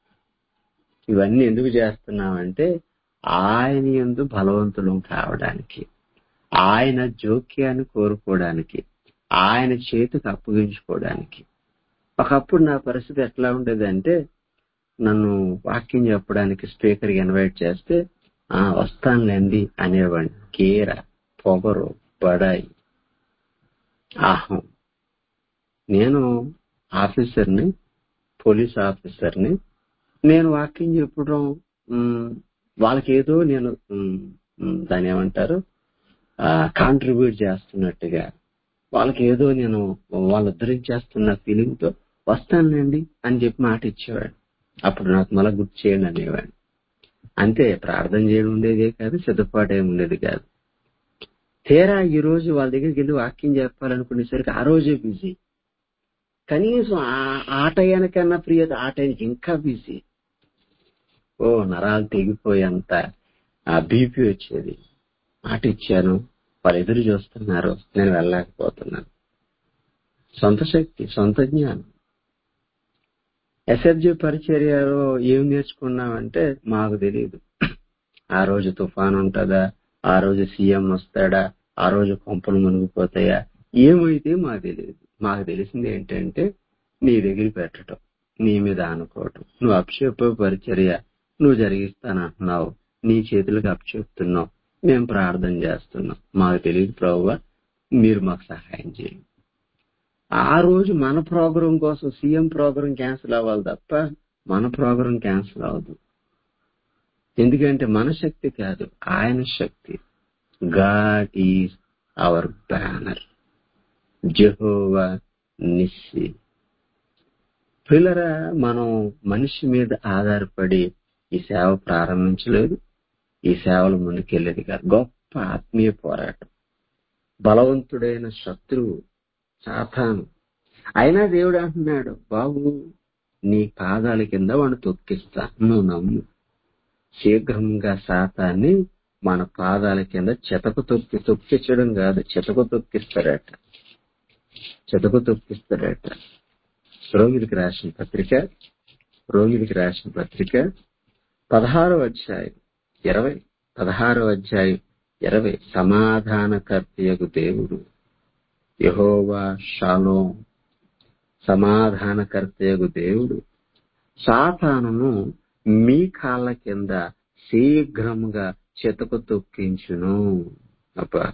ఇవన్నీ ఎందుకు చేస్తున్నామంటే ఆయన ఎందు బలవంతులం కావడానికి ఆయన జోక్యాన్ని కోరుకోవడానికి ఆయన చేతికి అప్పగించుకోవడానికి ఒకప్పుడు నా పరిస్థితి ఎట్లా ఉండేదంటే నన్ను వాక్యం చెప్పడానికి స్పీకర్ ఇన్వైట్ చేస్తే ఆ వస్తానులేండి అనేవాడిని కేర పొగరు బడాయి ఆహం నేను ఆఫీసర్ని పోలీస్ ఆఫీసర్ని నేను వాక్యం చెప్పడం మ్, వాళ్ళకి ఏదో నేను మ్, మ్, దాన్ని ఏమంటారు కాంట్రిబ్యూట్ చేస్తున్నట్టుగా వాళ్ళకి ఏదో నేను వాళ్ళు ఉద్ధరించేస్తున్న ఫీలింగ్ తో వస్తానులేండి అని చెప్పి మాట ఇచ్చేవాడు అప్పుడు నాకు మళ్ళా గుర్తు చేయండి అనేవాడు అంతే ప్రార్థన చేయడం ఉండేదే కాదు సిద్ధపాటు ఏమి ఉండేది కాదు తీరా ఈ రోజు వాళ్ళ దగ్గరికి వెళ్ళి వాక్యం చెప్పాలనుకునేసరికి ఆ రోజే బిజీ కనీసం ఆ- ఆ టయానికన్నా ప్రియత ఆ టైంకి ఇంకా బిజీ ఓ నరాలు తెగిపోయేంత ఆ బీపీ వచ్చేది మాట ఇచ్చాను వాళ్ళు ఎదురు చూస్తున్నారు నేను వెళ్ళలేకపోతున్నాను సొంత శక్తి సొంత జ్ఞానం ఎస్ఎఫ్జి పరిచర్యలో ఏం నేర్చుకున్నామంటే మాకు తెలియదు ఆ రోజు తుఫాన్ ఉంటుందా ఆ రోజు సీఎం వస్తాడా ఆ రోజు కొంపలు మునిగిపోతాయా ఏమైతే మాకు తెలియదు మాకు తెలిసింది ఏంటంటే నీ దగ్గర పెట్టడం నీ మీద అనుకోవటం నువ్వు అప్షేప పరిచర్య నువ్వు జరిగిస్తానంటున్నావు నీ చేతులకు అప్చెప్తున్నావు మేము ప్రార్థన చేస్తున్నాం మాకు తెలియదు ప్రభువా మీరు మాకు సహాయం చేయండి ఆ రోజు మన ప్రోగ్రాం కోసం సీఎం ప్రోగ్రాం క్యాన్సిల్ అవ్వాలి తప్ప మన ప్రోగ్రాం క్యాన్సిల్ అవ్వదు ఎందుకంటే మన శక్తి కాదు ఆయన శక్తి God is our banner Jehovah Nissi పిల్లరా మనం మనిషి మీద ఆధారపడి ఈ సేవ ప్రారంభించలేదు ఈ సేవలు ముందుకెళ్ళేది కాదు గొప్ప ఆత్మీయ పోరాటం బలవంతుడైన శత్రువు సాతాను అయినా దేవుడు అంటున్నాడు బాబు నీ పాదాల కింద వాడిని తొక్కిస్తా నువ్వు నమ్ము శీఘ్రంగా శాతాన్ని మన పాదాల కింద చెతకు తొక్కి తొక్కించడం కాదు చెతకు తొక్కిస్తారట చెతకు తొక్కిస్తారట రోగిలికి రాసిన పత్రిక రోగిలికి రాసిన పత్రిక పదహారవ అధ్యాయం ఇరవై పదహారవ అధ్యాయం ఇరవై సమాధానకర్తయగు దేవుడు యహోవా షాలోం సమాధానకర్తయగు దేవుడు సాతానును మీ కాళ్ళ కింద శీఘ్రముగా చెతకు తొక్కించును అబ్బా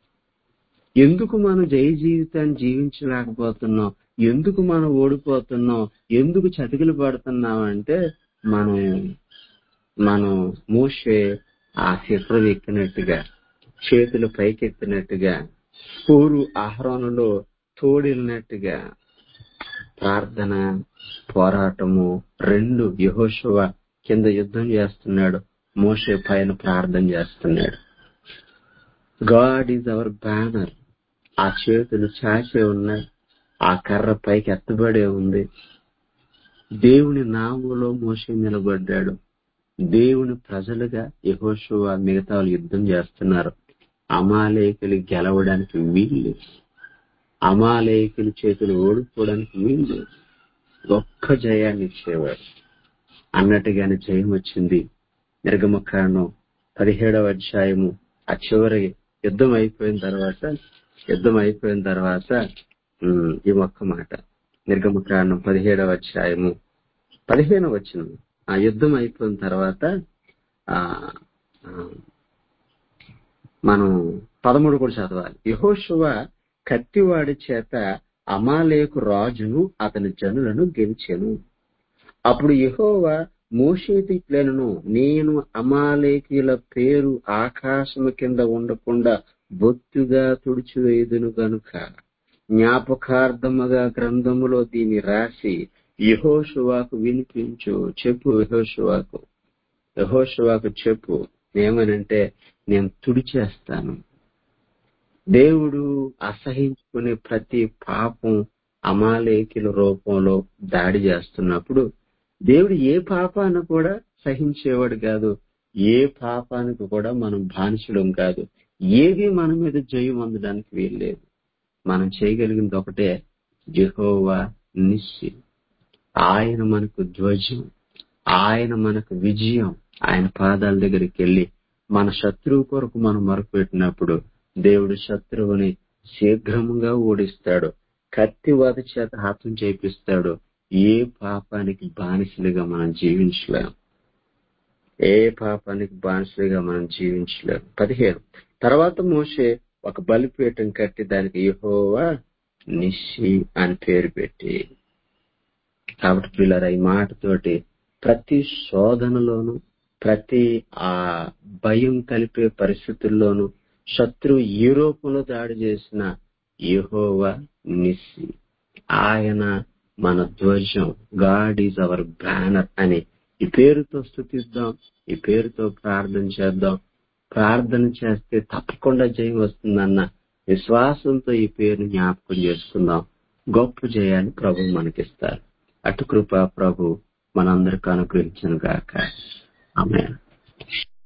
ఎందుకు మనం జయ జీవితాన్ని జీవించలేకపోతున్నాం ఎందుకు మనం ఓడిపోతున్నాం ఎందుకు చతికిలు పడుతున్నాం అంటే మనం మనం మూసే ఆ శిఖరం ఎక్కినట్టుగా చేతులు పైకెత్తినట్టుగా పూరు ఆహ్వానంలో తోడిల్లినట్టుగా ప్రార్థన పోరాటము రెండు యహోశువ కింద యుద్ధం చేస్తున్నాడు మోషే పైన ప్రార్థన చేస్తున్నాడు గాడ్ ఈజ్ అవర్ బ్యానర్ ఆ చేతులు చాచే ఉన్నాయి ఆ కర్ర పైకి ఎత్తబడే ఉంది దేవుని నామంలో మోసే నిలబడ్డాడు దేవుని ప్రజలుగా యహోశువ మిగతా వాళ్ళు యుద్ధం చేస్తున్నారు అమాలేకులు గెలవడానికి వీళ్ళు అమాలేకుల చేతులు ఓడిపోవడానికి వీళ్ళు ఒక్క జయాన్ని ఇచ్చేవాడు అన్నట్టుగానే జయం వచ్చింది నిర్గమకాండం పదిహేడవ అధ్యాయము ఆ చివరి యుద్ధం అయిపోయిన తర్వాత యుద్ధం అయిపోయిన తర్వాత ఉమ్, ఈ ఒక్క మాట నిర్గమకాండం పదిహేడవ అధ్యాయము పదిహేను వచ్చిన ఆ యుద్ధం అయిపోయిన తర్వాత ఆ ఆ, మనం పదమూడు కూడా చదవాలి యహోశువ కత్తివాడి చేత అమాలేకు రాజును అతని జనులను గెలిచెను అప్పుడు యెహోవా మోషేతిట్లను నేను అమాలేకీల పేరు ఆకాశము కింద ఉండకుండా బొత్తుగా తుడిచివేయుదును గనుక జ్ఞాపకార్థముగా గ్రంథములో దీన్ని రాసి యహోషువాకు వినిపించు చెప్పు యహోషువాకు యహోషువాకు చెప్పు ఏమనంటే నేను తుడిచేస్తాను దేవుడు అసహించుకునే ప్రతి పాపం అమాలేకిల రూపంలో దాడి చేస్తున్నప్పుడు దేవుడు ఏ పాపాన్ని కూడా సహించేవాడు కాదు ఏ పాపానికి కూడా మనం బానిసడం కాదు ఏది మన మీద జయం అందడానికి వీల్లేదు మనం చేయగలిగింది ఒకటే జెహోవా నిస్సి ఆయన మనకు ధ్వజం ఆయన మనకు విజయం ఆయన పాదాల దగ్గరికి వెళ్ళి మన శత్రువు కొరకు మనం మొరపెట్టినప్పుడు దేవుడు శత్రువుని శీఘ్రముగా ఓడిస్తాడు కత్తివాత చేత హతం చేపిస్తాడు ఏ పాపానికి బానిసలుగా మనం జీవించలేం ఏ పాపానికి బానిసలుగా మనం జీవించలేం పదిహేను తర్వాత మోసే ఒక బలిపీఠం కట్టి దానికి యెహోవా నిస్సి అని పేరు పెట్టి కాబట్టి పిల్లరా ఈ మాటతోటి ప్రతి శోధనలోను ప్రతి ఆ భయం కలిపే పరిస్థితుల్లోనూ శత్రువు ఏ రూపంలో దాడి చేసిన యెహోవా నిస్సి ఆయన మన ధ్వజం గాడ్ ఈజ్ అవర్ బ్యానర్ అని ఈ పేరుతో స్థుతిద్దాం ఈ పేరుతో ప్రార్థన చేద్దాం ప్రార్థన చేస్తే తప్పకుండా జయం వస్తుందన్న విశ్వాసంతో ఈ పేరుని జ్ఞాపకం చేసుకుందాం గొప్ప జయాన్ని ప్రభు మనకిస్తారు అటు కృప ప్రభు మనందరికి అనుగ్రహించను గాక ఆమె